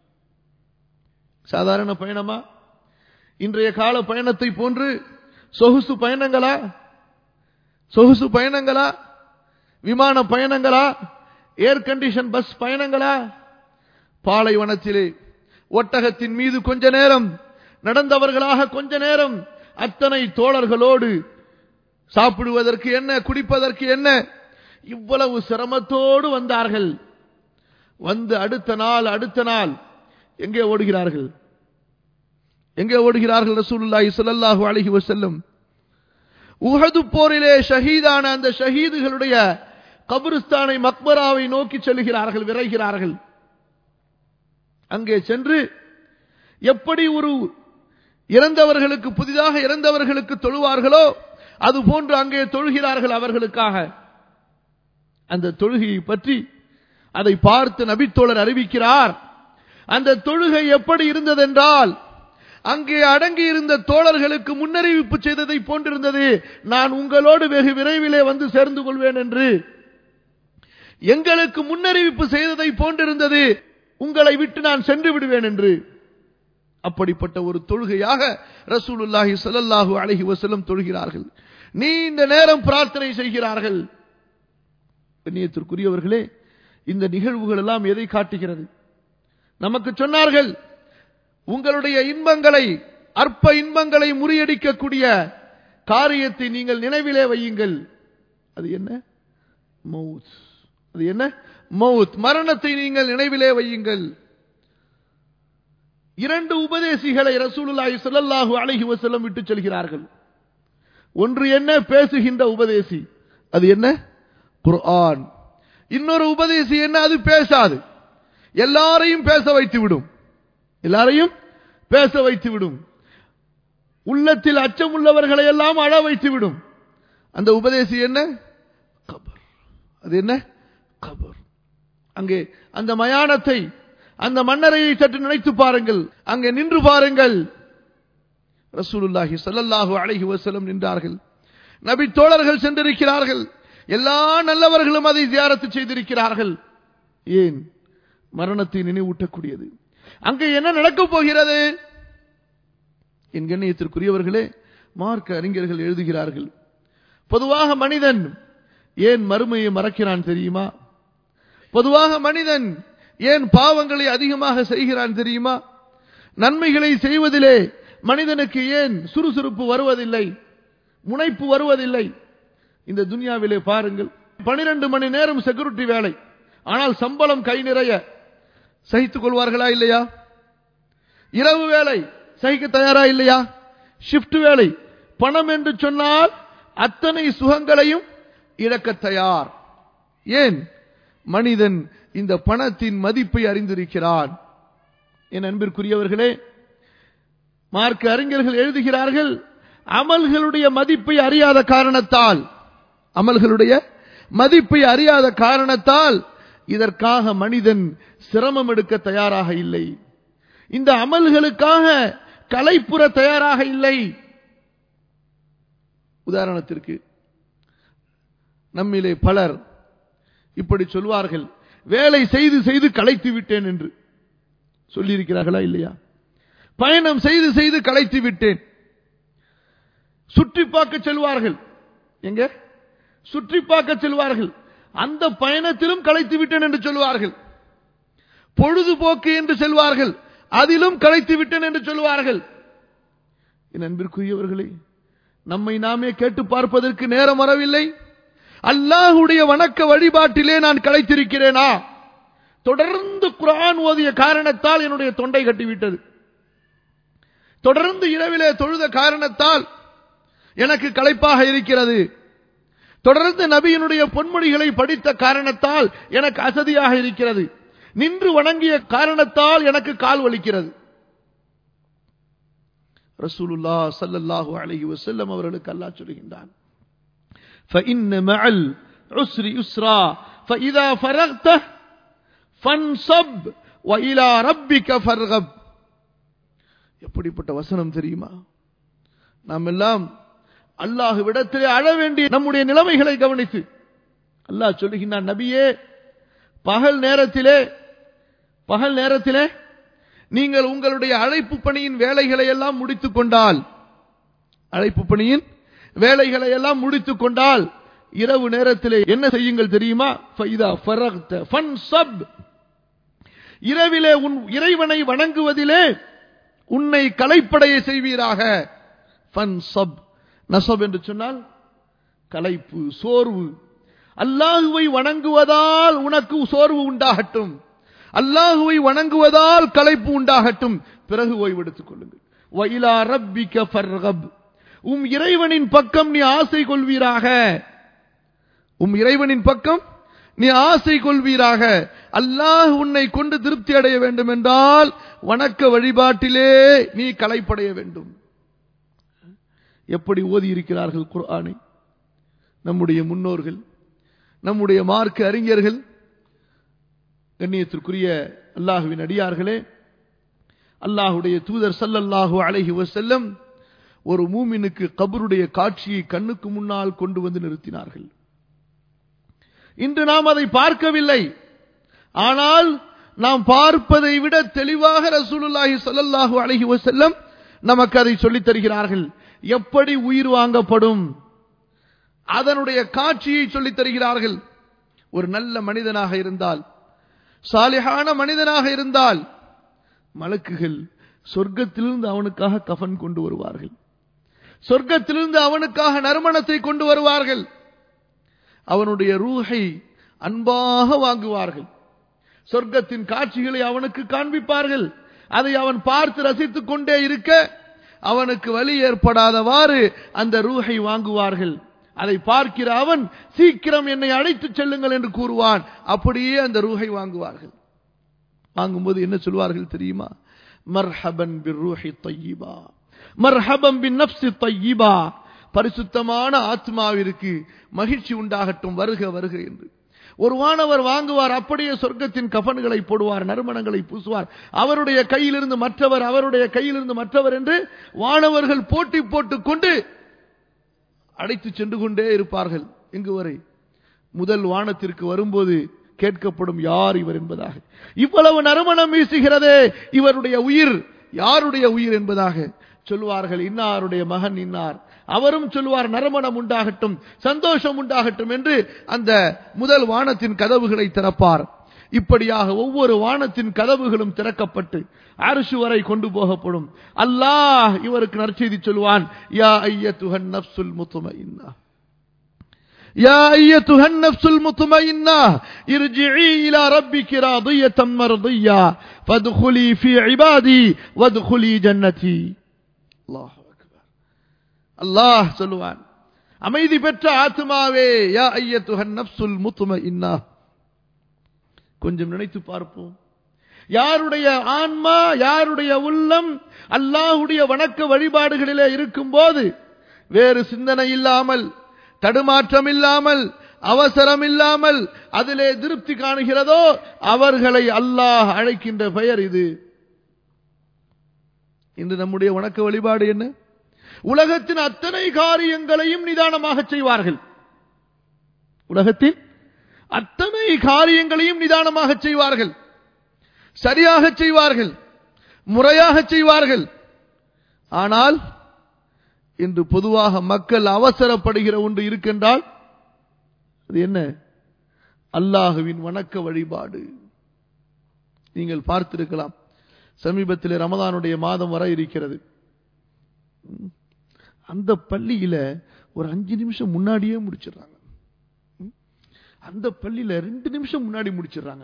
சாதாரண பயணமா இன்றைய கால பயணத்தை போன்று சொகுசு பயணங்களா சொகுசு பயணங்களா விமான பயணங்களா ஏர் கண்டிஷன் பஸ் பயணங்களா பாலைவனத்திலே ஒட்டகத்தின் மீது கொஞ்ச நேரம் நடந்தவர்களாக கொஞ்ச நேரம் அத்தனை தோழர்களோடு சாப்பிடுவதற்கு என்ன குடிப்பதற்கு என்ன இவ்வளவு சிரமத்தோடு வந்தார்கள் வந்து அடுத்த நாள் அடுத்த நாள் எங்கே ஓடுகிறார்கள் எங்கே ஓடுகிறார்கள் ரசூலுல்லாஹி ஸல்லல்லாஹு அலைஹி வஸல்லம் உஹது போரிலே ஷஹீதான அந்த ஷஹீதுகளுடைய கபிரிஸ்தானை மக்பராவை நோக்கி செல்கிறார்கள் விரைகிறார்கள் அங்கே சென்று எப்படி ஒரு இறந்தவர்களுக்கு புதிதாக இறந்தவர்களுக்கு தொழுவார்களோ அது போன்று அங்கே தொழுகிறார்கள் அவர்களுக்காக அந்த தொழுகையை பற்றி அதை பார்த்து நபித்தோழர் அறிவிக்கிறார் அந்த தொழுகை எப்படி இருந்ததென்றால் அங்கே அடங்கி இருந்த தோழர்களுக்கு முன்னறிவிப்பு செய்ததை போன்றிருந்தது நான் உங்களோடு வெகு விரைவிலே வந்து சேர்ந்து கொள்வேன் என்று எங்களுக்கு முன்னறிவிப்பு செய்ததை போன்றிருந்தது உங்களை விட்டு நான் சென்று விடுவேன் என்று அப்படிப்பட்ட ஒரு தொழுகையாக ரசூலுல்லாஹி ஸல்லல்லாஹு அலைஹி வஸல்லம் தொழுகிறார்கள் நீண்ட நேரம் பிரார்த்தனை செய்கிறார்கள் கண்ணியத்திற்குரியவர்களே இந்த நிகழ்வுகள் எல்லாம் எதை காட்டுகிறது நமக்கு சொன்னார்கள் உங்களுடைய இன்பங்களை அற்ப இன்பங்களை முறியடிக்கக்கூடிய காரியத்தை நீங்கள் நினைவிலே வையுங்கள் அது என்ன மவுத் அது என்ன மவுத் மரணத்தை நீங்கள் நினைவிலே வையுங்கள் இரண்டு உபதேசிகளை ரசூலுல்லாஹி ஸல்லல்லாஹு அலைஹி வஸல்லம் விட்டு செல்கிறார்கள் ஒன்று என்ன பேசுகின்ற உபதேசி அது என்ன குர்ஆன் இன்னொரு உபதேசி என்ன அது பேசாது எல்லாரையும் பேச வைத்து விடும் எல்லாரையும் பேச வைத்து விடும் உள்ளத்தில் அச்சம் உள்ளவர்களை எல்லாம் அழ வைத்து விடும் அந்த உபதேசி என்ன கபர் அது என்ன கபர் அங்கே அந்த மயானத்தை அந்த மன்னரையை சற்று நினைத்து பாருங்கள் அங்கே நின்று பாருங்கள் ரசூலுல்லாஹி ஸல்லல்லாஹு அலைஹி வஸல்லம் நின்றார்கள் நபி தோழர்கள் சென்றிருக்கிறார்கள் எல்லா நல்லவர்களும் அதை தியாரத்து செய்திருக்கிறார்கள் ஏன் மரணத்தை நினைவூட்டக்கூடியது அங்கே என்ன நடக்கப் போகிறது என் கண்ணியத்திற்குரியவர்களே மார்க்க அறிஞர்கள் எழுதுகிறார்கள் பொதுவாக மனிதன் ஏன் மறுமையை மறக்கிறான் தெரியுமா பொதுவாக மனிதன் ஏன் பாவங்களை அதிகமாக செய்கிறான் தெரியுமா நன்மைகளை செய்வதிலே மனிதனுக்கு ஏன் சுறுசுறுப்பு வருவதில்லை முனைப்பு வருவதில்லை இந்த துனியாவிலே பாருங்கள் பனிரெண்டு மணி நேரம் செக்யூரிட்டி வேலை ஆனால் சம்பளம் கை நிறைய சகித்துக் கொள்வார்களா இல்லையா இரவு வேலை சகிக்க தயாரா இல்லையா ஷிப்ட் வேலை பணம் என்று சொன்னால் அத்தனை சுகங்களையும் இழக்க தயார் ஏன் மனிதன் இந்த பணத்தின் மதிப்பை அறிந்திருக்கிறான் என் அன்பிற்குரியவர்களே மார்க்க அறிஞர்கள் எழுதுகிறார்கள் அமல்களுடைய மதிப்பை அறியாத காரணத்தால் அமல்களுடைய மதிப்பை அறியாத காரணத்தால் இதற்காக மனிதன் சிரமம் எடுக்க தயாராக இல்லை இந்த அமல்களுக்காக கலைப்புற தயாராக இல்லை உதாரணத்திற்கு நம்மிலே பலர் இப்படி சொல்வார்கள் வேலை செய்து செய்து களைத்து விட்டேன் என்று சொல்லியிருக்கிறார்களா இல்லையா பயணம் செய்து செய்து களைத்து விட்டேன் சுற்றி பார்க்க செல்வார்கள் எங்க சுற்றி பார்க்க செல்வார்கள் அந்த பயணத்திலும் களைத்து விட்டேன் என்று சொல்வார்கள் பொழுதுபோக்கு என்று செல்வார்கள் அதிலும் களைத்து விட்டேன் என்று சொல்வார்கள் என் அன்பிற்குரியவர்களே நம்மை நாமே கேட்டு பார்ப்பதற்கு நேரம் வரவில்லை அல்லாஹுடைய வணக்க வழிபாட்டிலே நான் களைத்திருக்கிறேனா தொடர்ந்து குரான் ஓதிய காரணத்தால் என்னுடைய தொண்டை கட்டிவிட்டது தொடர்ந்து இரவிலே தொழுத காரணத்தால் எனக்கு களைப்பாக இருக்கிறது தொடர்ந்து நபியினுடைய பொன்மொழிகளை படித்த காரணத்தால் எனக்கு அசதியாக இருக்கிறது நின்று வணங்கிய காரணத்தால் எனக்கு கால் வலிக்கிறது ரசூலுல்லா சல்லல்லாஹு அலைஹி வஸல்லம் அவர்களுக்கு அல்லாஹ் சொல்கின்றான் فإن مع العسر يسرا فإذا فرغت فانصب وإلى ربك فارغب எப்படிப்பட்ட வசனம் தெரியுமா நாம் எல்லாம் அல்லாஹுவிடத்திலே அழ வேண்டிய நம்முடைய நிலைமைகளை கவனித்து அல்லாஹ் சொல்லுகின்றான் நபியே பகல் நேரத்திலே பகல் நேரத்திலே நீங்கள் உங்களுடைய அழைப்பு பணியின் வேலைகளை எல்லாம் முடித்துக் கொண்டால் அழைப்பு பணியின் வேலைகளை எல்லாம் முடித்துக் கொண்டால் இரவு நேரத்திலே என்ன செய்யுங்கள் தெரியுமா ஃபைதா ஃபரக்த ஃபன்சப் இரவிலே உன் இறைவனை வணங்குவதிலே உன்னை கலைப்படைய செய்வீராக ஃபன்சப் நசப் என்று சொன்னால் கலைப்பு சோர்வு அல்லாஹுவை வணங்குவதால் உனக்கு சோர்வு உண்டாகட்டும் அல்லாஹுவை வணங்குவதால் கலைப்பு உண்டாகட்டும் பிறகு ஓய்வெடுத்துக் கொள்ளுங்கள் வயிலா ரப்பிக்க ஃபர்கப் உம் இறைவனின் பக்கம் நீ ஆசை கொள்வீராக உம் இறைவனின் பக்கம் நீ ஆசை கொள்வீராக அல்லாஹ் உன்னை கொண்டு திருப்தி அடைய வேண்டும் என்றால் வணக்க வழிபாட்டிலே நீ கலைப்படைய வேண்டும் எப்படி ஓதி இருக்கிறார்கள் குர்ஆனை நம்முடைய முன்னோர்கள் நம்முடைய மார்க்க அறிஞர்கள் கண்ணியத்திற்குரிய அல்லாஹுவின் அடியார்களே அல்லாஹுடைய தூதர் சல்லல்லாஹு அலைஹி வசல்லம் ஒரு மூமினுக்கு கபருடைய காட்சியை கண்ணுக்கு முன்னால் கொண்டு வந்து நிறுத்தினார்கள் இன்று நாம் அதை பார்க்கவில்லை ஆனால் நாம் பார்ப்பதை விட தெளிவாக ரசூலுல்லாஹி ஸல்லல்லாஹு அலைஹி வஸல்லம் நமக்கு அதை சொல்லித் தருகிறார்கள் எப்படி உயிர் வாங்கப்படும் அதனுடைய காட்சியை சொல்லித் தருகிறார்கள் ஒரு நல்ல மனிதனாக இருந்தால் சாலிஹான மனிதனாக இருந்தால் மலக்குகள் சொர்க்கத்திலிருந்து அவனுக்காக கஃன் கொண்டு வருவார்கள் சொர்க்கத்திலிருந்து அவனுக்காக நறுமணத்தை கொண்டு வருவார்கள் அவனுடைய ரூஹை அன்பாக வாங்குவார்கள் சொர்க்கத்தின் காட்சிகளை அவனுக்கு காண்பிப்பார்கள் அதை அவன் பார்த்து ரசித்துக் கொண்டே இருக்க அவனுக்கு வலி ஏற்படாதவாறு அந்த ரூஹை வாங்குவார்கள் அதை பார்க்கிற அவன் சீக்கிரம் என்னை அழைத்துச் செல்லுங்கள் என்று கூறுவான் அப்படியே அந்த ரூஹை வாங்குவார்கள் வாங்கும்போது என்ன சொல்வார்கள் தெரியுமா மர்ஹபன் பிர் ரூஹி தையிபா மர்ஹபம் பின் நப்சி தையிபா பரிசுத்தமான ஆத்மாவிற்கு மகிழ்ச்சி உண்டாகட்டும் வருக வருக என்று ஒரு வானவர் வாங்குவார் அப்படியே சொர்க்கத்தின் கஃபன்களை போடுவார் நறுமணங்களை பூசுவார் அவருடைய கையிலிருந்து மற்றவர் அவருடைய கையிலிருந்து மற்றவர் என்று வானவர்கள் போட்டி போட்டுக் கொண்டு அழைத்து சென்று கொண்டே இருப்பார்கள் எங்கு வரை முதல் வானத்திற்கு வரும்போது கேட்கப்படும் யார் இவர் என்பதாக இவ்வளவு நறுமணம் வீசுகிறதே இவருடைய உயிர் யாருடைய உயிர் என்பதாக சொல்வார்கள் இன்னாருடைய மகன் இன்னார் அவரும் சொல்வார் நறுமணம் உண்டாகட்டும் சந்தோஷம் உண்டாகட்டும் என்று அந்த முதல் வானத்தின் கதவுகளை திறப்பார் இப்படியாக ஒவ்வொரு வானத்தின் கதவுகளும் திறக்கப்பட்டு அரசு வரை கொண்டு போகப்படும் அல்லாஹ் இவருக்கு நற்செய்தி சொல்வான் யா ஐயத்துஹன் நப்சுல் முத்துமையின்னா يا أيتها النفس المطمئنة ارجعي إلى ربك راضية مرضية فادخلي في عبادي وادخلي جنتي الله أكبر الله சொல்லுவான் அமைதி பெற்ற ஆத்மாவே யா ஐயத்துஹன் நப்சுல் முத்துமையின்னா கொஞ்சம் நினைத்து பார்ப்போம் யாருடைய ஆன்மா யாருடைய உள்ளம் அல்லாஹுடைய வணக்க வழிபாடுகளிலே இருக்கும்போது வேறு சிந்தனை இல்லாமல் தடுமாற்றம் இல்லாமல் அவசரம் இல்லாமல் அதிலே திருப்தி காணுகிறதோ அவர்களை அல்லாஹ் அழைக்கின்ற பெயர் இது இன்று நம்முடைய வணக்க வழிபாடு என்ன உலகத்தின் அத்தனை காரியங்களையும் நிதானமாக செய்வார்கள் உலகத்தின் அத்தனை காரியங்களையும் நிதானமாக செய்வார்கள் சரியாக செய்வார்கள் முறையாக செய்வார்கள் ஆனால் இன்று பொதுவாக மக்கள் அவசரப்படுகிற ஒன்று இருக்கின்றால் அது என்ன அல்லாஹுவின் வணக்க வழிபாடு நீங்கள் பார்த்திருக்கலாம் சமீபத்தில் ரமதானுடைய மாதம் வர இருக்கிறது அந்த பள்ளியில ஒரு அஞ்சு நிமிஷம் முன்னாடியே முடிச்சிடுறாங்க அந்த பள்ளியில ரெண்டு நிமிஷம் முன்னாடி முடிச்சிடுறாங்க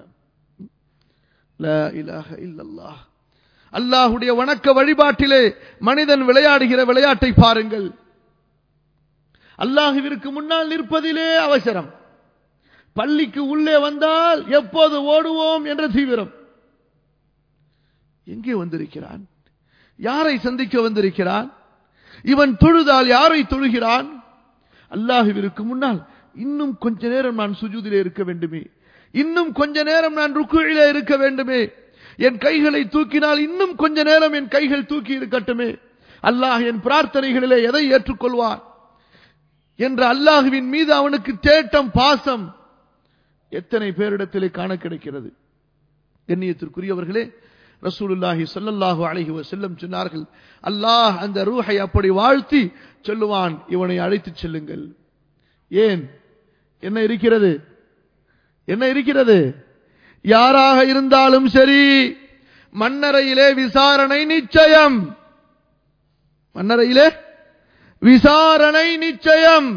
இல்லல்லாஹ் அல்லாஹுடைய வணக்க வழிபாட்டிலே மனிதன் விளையாடுகிற விளையாட்டை பாருங்கள் அல்லாஹுவிற்கு முன்னால் நிற்பதிலே அவசரம் பள்ளிக்கு உள்ளே வந்தால் எப்போது ஓடுவோம் என்ற தீவிரம் எங்கே வந்திருக்கிறான் யாரை சந்திக்க வந்திருக்கிறான் இவன் தொழுதால் யாரை தொழுகிறான் அல்லாஹுவிற்கு முன்னால் இன்னும் கொஞ்ச நேரம் நான் சுஜூதிலே இருக்க வேண்டுமே இன்னும் கொஞ்ச நேரம் நான் ருக்குழிலே இருக்க வேண்டுமே என் கைகளை தூக்கினால் இன்னும் கொஞ்ச நேரம் என் கைகள் தூக்கி இருக்கட்டுமே அல்லாஹ் என் பிரார்த்தனைகளிலே எதை ஏற்றுக்கொள்வார் என்ற அல்லாஹுவின் மீது அவனுக்கு தேட்டம் பாசம் எத்தனை பேரிடத்திலே காண கிடைக்கிறது கண்ணியத்திற்குரியவர்களே ரசூலுல்லாஹி சொல்லல்லாஹு அழகி செல்லம் சொன்னார்கள் அல்லாஹ் அந்த ரூஹை அப்படி வாழ்த்தி சொல்லுவான் இவனை அழைத்து செல்லுங்கள் ஏன் என்ன இருக்கிறது என்ன இருக்கிறது யாராக இருந்தாலும் சரி மன்னரையிலே விசாரணை நிச்சயம் மன்னரையிலே விசாரணை நிச்சயம்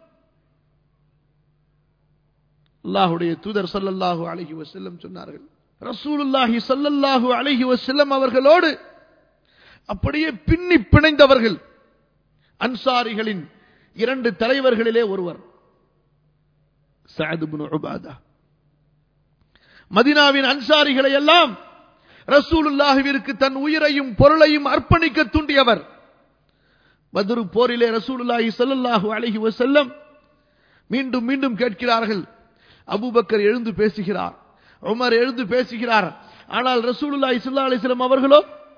அல்லாஹுடைய தூதர் சல்லல்லாஹு அழகி வசல்லம் சொன்னார்கள் ரசூலுல்லாஹி சல்லல்லாஹு அழகி வசல்லம் அவர்களோடு அப்படியே பின்னி பிணைந்தவர்கள் அன்சாரிகளின் இரண்டு தலைவர்களிலே ஒருவர் சாதுபுன் உபாதா மதினாவின் அன்சாரிகளை எல்லாம் ரசூலுல்லாஹுவிற்கு தன் உயிரையும் பொருளையும் அர்ப்பணிக்க தூண்டியவர் பத்ரு போரிலே ரசூலுல்லாஹி ஸல்லல்லாஹு அலைஹி வஸல்லம் மீண்டும் மீண்டும் கேட்கிறார்கள் அபூபக்கர் எழுந்து பேசுகிறார் உமர் எழுந்து பேசுகிறார் ஆனால் ரசூலுல்லாஹி ஸல்லல்லாஹு அலைஹி வஸல்லம் அவர்களோ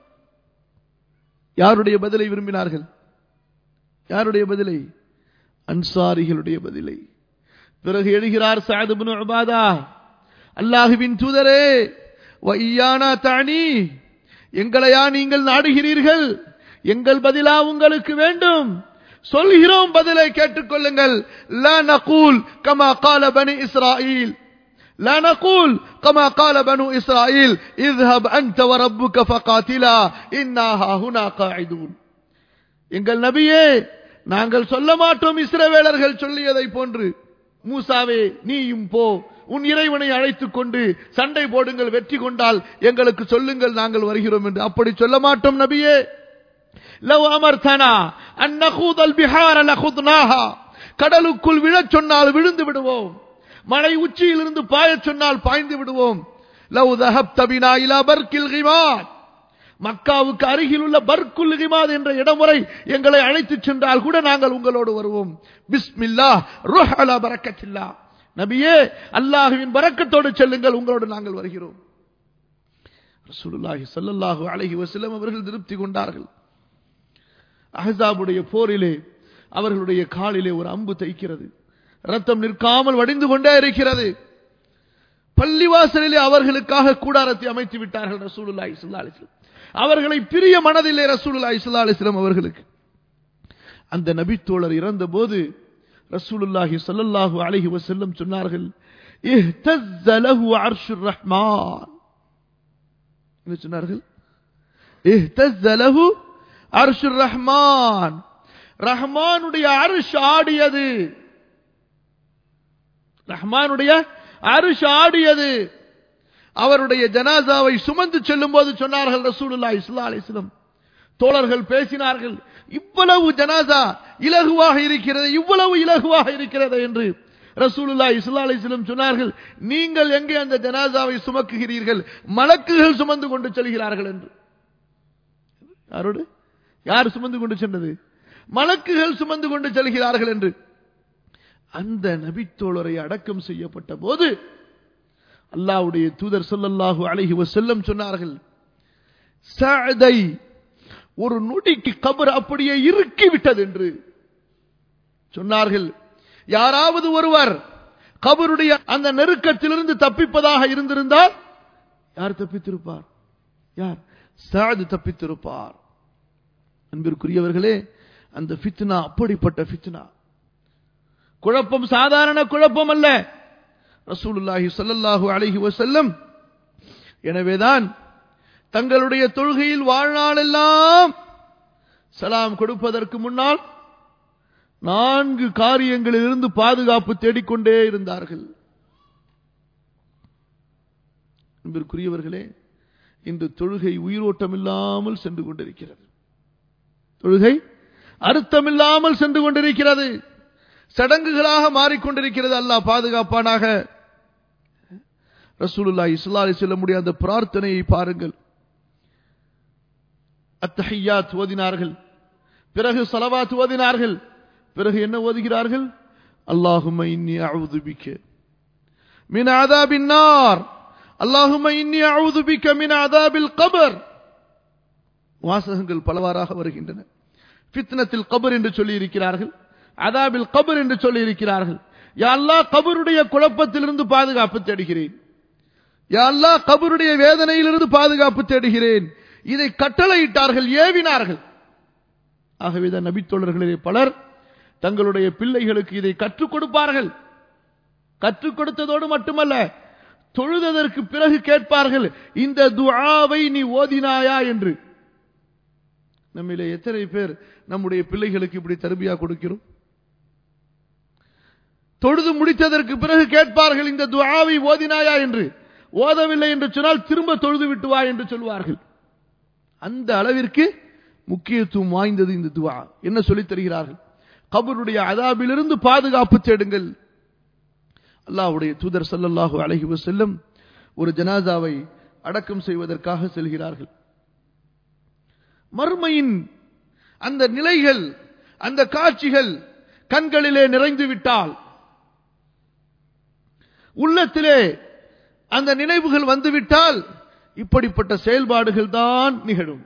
யாருடைய பதிலை விரும்பினார்கள் யாருடைய பதிலை அன்சாரிகளுடைய பதிலை பிறகு எழுகிறார் சாத் இப்னு உபாதா அல்லாஹுவின் தூதரே வையானா தானி எங்களையா நீங்கள் நாடுகிறீர்கள் எங்கள் பதிலா உங்களுக்கு வேண்டும் சொல்கிறோம் பதிலை கேட்டுக்கொள்ளுங்கள் லா நகூல் கமா கால பனி இஸ்ராயில் لا نقول كما قال بنو إسرائيل اذهب أنت وربك فقاتلا إنا هنا قاعدون எங்கள் நபியே நாங்கள் சொல்ல மாட்டோம் இஸ்ரவேலர்கள் சொல்லியதை போன்று மூசாவே நீயும் போ உன் இறைவனை அழைத்துக் கொண்டு சண்டை போடுங்கள் வெற்றி கொண்டால் எங்களுக்கு சொல்லுங்கள் நாங்கள் வருகிறோம் என்று அப்படி சொல்ல மாட்டோம் நபியே லவ் அமர்த்தனா அந்நகூதல் பிஹார லகுத்னாஹா கடலுக்குள் விழச் சொன்னால் விழுந்து விடுவோம் மலை உச்சியிலிருந்து பாயச் சொன்னால் பாய்ந்து விடுவோம் லவ் தஹப் தபினா இலா பர்கில் கிமாத் மக்காவுக்கு அருகில் உள்ள பர்குல் கிமாத் என்ற இடமுறை எங்களை அழைத்துச் சென்றால் கூட நாங்கள் உங்களோடு வருவோம் பிஸ்மில்லா ருஹ் அலா பரக்கத்தில்லா நபியே அல்லாஹுவின் வரக்கத்தோடு செல்லுங்கள் உங்களோடு நாங்கள் வருகிறோம் ரசூலுல்லாஹி ஸல்லல்லாஹு அலைஹி வஸல்லம் அவர்கள் திருப்தி கொண்டார்கள் அஹஸாபுடைய போரிலே அவர்களுடைய காலிலே ஒரு அம்பு தைக்கிறது ரத்தம் நிற்காமல் வடிந்து கொண்டே இருக்கிறது பள்ளிவாசலிலே அவர்களுக்காக கூடாரத்தை அமைத்து விட்டார்கள் ரசூலுல்லாஹி ஸல்லல்லாஹு அலைஹி வஸல்லம் அவர்களை பிரிய மனதிலே ரசூலுல்லாஹி ஸல்லல்லாஹு அலைஹி வஸல்லம் அவர்களுக்கு அந்த நபித்தோழர் இறந்தபோது ரசூலுல்லாஹி ஸல்லல்லாஹு அலைஹி வஸல்லம் சொன்னார்கள் இஹ்தஸ்ஸ லஹு அர்ஷுர் ரஹ்மான் என்ன சொன்னார்கள் இஹ்தஸ்ஸ லஹு அர்ஷுர் ரஹ்மான் ரஹ்மானுடைய அரிஷ் ஆடியது ரஹ்மானுடைய அரிஷ் ஆடியது அவருடைய ஜனாசாவை சுமந்து செல்லும் போது சொன்னார்கள் ரசூலுல்லா இஸ்லா அலிஸ்லம் தோழர்கள் பேசினார்கள் இவ்வளவு ஜனாசா இலகுவாக இருக்கிறது இவ்வளவு இலகுவாக இருக்கிறது என்று ரசூலுல்லா இஸ்லா அலிஸ்லம் சொன்னார்கள் நீங்கள் எங்கே அந்த ஜனாசாவை சுமக்குகிறீர்கள் மலக்குகள் சுமந்து கொண்டு செல்கிறார்கள் என்று யாரோடு யார் சுமந்து கொண்டு சென்றது மலக்குகள் சுமந்து கொண்டு செல்கிறார்கள் என்று அந்த நபித்தோழரை அடக்கம் செய்யப்பட்ட போது அல்லாவுடைய தூதர் சொல்லல்லாஹு அழகி செல்லம் சொன்னார்கள் சஅதை ஒரு நொடிக்கு கபர் அப்படியே இறுக்கி விட்டது என்று சொன்னார்கள் யாராவது ஒருவர் கபருடைய அந்த நெருக்கத்திலிருந்து தப்பிப்பதாக இருந்திருந்தால் யார் தப்பித்திருப்பார் யார் சாது தப்பித்திருப்பார் அன்பிற்குரியவர்களே அந்த ஃபித்னா அப்படிப்பட்ட ஃபித்னா குழப்பம் சாதாரண குழப்பம் அல்ல ரசூலுல்லாஹி ஸல்லல்லாஹு அலைஹி வஸல்லம் எனவேதான் தங்களுடைய தொழுகையில் வாழ்நாளெல்லாம் சலாம் கொடுப்பதற்கு முன்னால் நான்கு காரியங்களிலிருந்து பாதுகாப்பு தேடிக்கொண்டே இருந்தார்கள் அன்பிற்குரியவர்களே இன்று தொழுகை உயிரோட்டம் இல்லாமல் சென்று கொண்டிருக்கிறது தொழுகை அர்த்தமில்லாமல் சென்று கொண்டிருக்கிறது சடங்குகளாக மாறிக்கொண்டிருக்கிறது அல்லாஹ் பாதுகாப்பானாக ரசூலுல்லா இஸ்லாலை செல்ல முடியாத பிரார்த்தனையை பாருங்கள் அத்தஹையாத் ஓதினார்கள் பிறகு சலவாத் ஓதினார்கள் பிறகு என்ன ஓதுகிறார்கள் அல்லாஹும இன்னி அவுது பிக்க மின் அதாபின் நார் அல்லாஹும இன்னி அவுது பிக்க மின் அதாபில் கபர் வாசகங்கள் பலவாறாக வருகின்றன ஃபித்னத்தில் கபர் என்று சொல்லி இருக்கிறார்கள் அதாபில் கபர் என்று சொல்லி இருக்கிறார்கள் யா அல்லா கபருடைய குழப்பத்திலிருந்து பாதுகாப்பு தேடுகிறேன் யா அல்லா கபருடைய வேதனையிலிருந்து பாதுகாப்பு தேடுகிறேன் இதை கட்டளையிட்டார்கள் ஏவினார்கள் ஆகவேதான் நபித்தோழர்களிலே பலர் தங்களுடைய பிள்ளைகளுக்கு இதை கற்றுக் கொடுப்பார்கள் கற்றுக் கொடுத்ததோடு மட்டுமல்ல தொழுததற்கு பிறகு கேட்பார்கள் இந்த துஆவை நீ ஓதினாயா என்று நம்மிலே எத்தனை பேர் நம்முடைய பிள்ளைகளுக்கு இப்படி தருபியா கொடுக்கிறோம் தொழுது முடித்ததற்கு பிறகு கேட்பார்கள் இந்த துஆவை ஓதினாயா என்று ஓதவில்லை என்று சொன்னால் திரும்ப தொழுது விட்டு வா என்று சொல்வார்கள் அந்த அளவிற்கு முக்கியத்துவம் வாய்ந்தது இந்த துவா என்ன சொல்லித் தருகிறார்கள் கபருடைய அதாபிலிருந்து பாதுகாப்பு தேடுங்கள் அல்லாஹ்வுடைய தூதர் ஸல்லல்லாஹு அலைஹி வஸல்லம் ஒரு ஜனாசாவை அடக்கம் செய்வதற்காக செல்கிறார்கள் மர்மையின் அந்த நிலைகள் அந்த காட்சிகள் கண்களிலே நிறைந்து விட்டால் உள்ளத்திலே அந்த நினைவுகள் வந்துவிட்டால் இப்படிப்பட்ட செயல்பாடுகள் தான் நிகழும்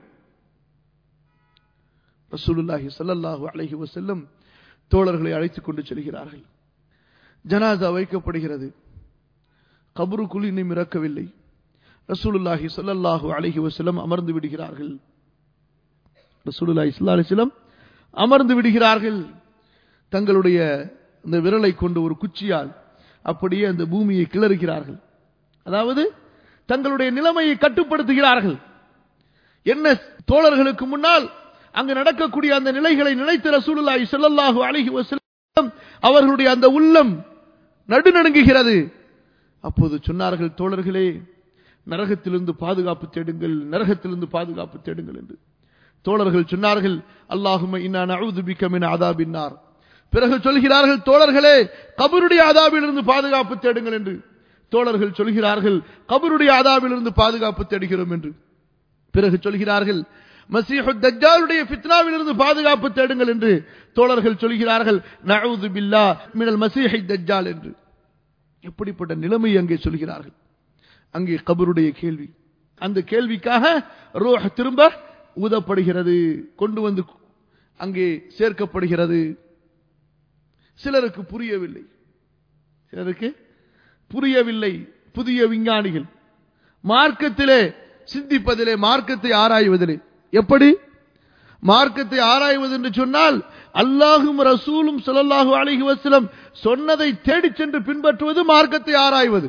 ரசூலுல்லாஹி ஸல்லல்லாஹு அலைஹி வஸல்லம் தோழர்களை அழைத்துக் கொண்டு செல்கிறார்கள் ஜனாசா வைக்கப்படுகிறது கபருக்குள் இன்னும் இறக்கவில்லை ரசூலுல்லாஹி ஸல்லல்லாஹு அலைஹி வஸல்லம் அமர்ந்து விடுகிறார்கள் ரசூலுல்லாஹி ஸல்லல்லாஹு அலைஹி வஸல்லம் அமர்ந்து விடுகிறார்கள் தங்களுடைய அந்த விரலை கொண்டு ஒரு குச்சியால் அப்படியே அந்த பூமியை கிளறுகிறார்கள் அதாவது தங்களுடைய நிலைமையை கட்டுப்படுத்துகிறார்கள் என்ன தோழர்களுக்கு முன்னால் அங்கு நடக்கக்கூடிய அந்த நிலைகளை நினைத்து ரசூலுல்லாஹி ஸல்லல்லாஹு அலைஹி வஸல்லம் அவர்களுடைய அந்த உள்ளம் நடுநடுங்குகிறது அப்போது சொன்னார்கள் தோழர்களே நரகத்திலிருந்து பாதுகாப்பு தேடுங்கள் நரகத்திலிருந்து பாதுகாப்பு தேடுங்கள் என்று தோழர்கள் சொன்னார்கள் அல்லாஹும இன்னா நஅூது பிக்க மின் அதாபின்னார் பிறகு சொல்கிறார்கள் தோழர்களே கபருடைய அதாபிலிருந்து பாதுகாப்பு தேடுங்கள் என்று தோழர்கள் சொல்கிறார்கள் கபருடைய அதாபிலிருந்து பாதுகாப்பு தேடுகிறோம் என்று பிறகு சொல்கிறார்கள் மசீஹு தஜ்ஜாலுடைய ஃபித்னாவிலிருந்து பாதுகாப்பு தேடுங்கள் என்று தோழர்கள் சொல்கிறார்கள் நஅூது பில்லா மினல் மசீஹி தஜ்ஜால் என்று எப்படிப்பட்ட நிலைமை அங்கே சொல்கிறார்கள் அங்கே கபருடைய கேள்வி அந்த கேள்விக்காக ரோஹ் திரும்ப ஊதப்படுகிறது கொண்டு வந்து அங்கே சேர்க்கப்படுகிறது சிலருக்கு புரியவில்லை சிலருக்கு புரியவில்லை புதிய விஞ்ஞானிகள் மார்க்கத்திலே சிந்திப்பதிலே மார்க்கத்தை ஆராய்வதிலே எப்படி மார்க்கத்தை ஆராய்வது என்று சொன்னால் அல்லாஹும் ரசூலும் ஸல்லல்லாஹு அலைஹி வஸல்லம் சொன்னதை தேடிச் சென்று பின்பற்றுவது மார்க்கத்தை ஆராய்வது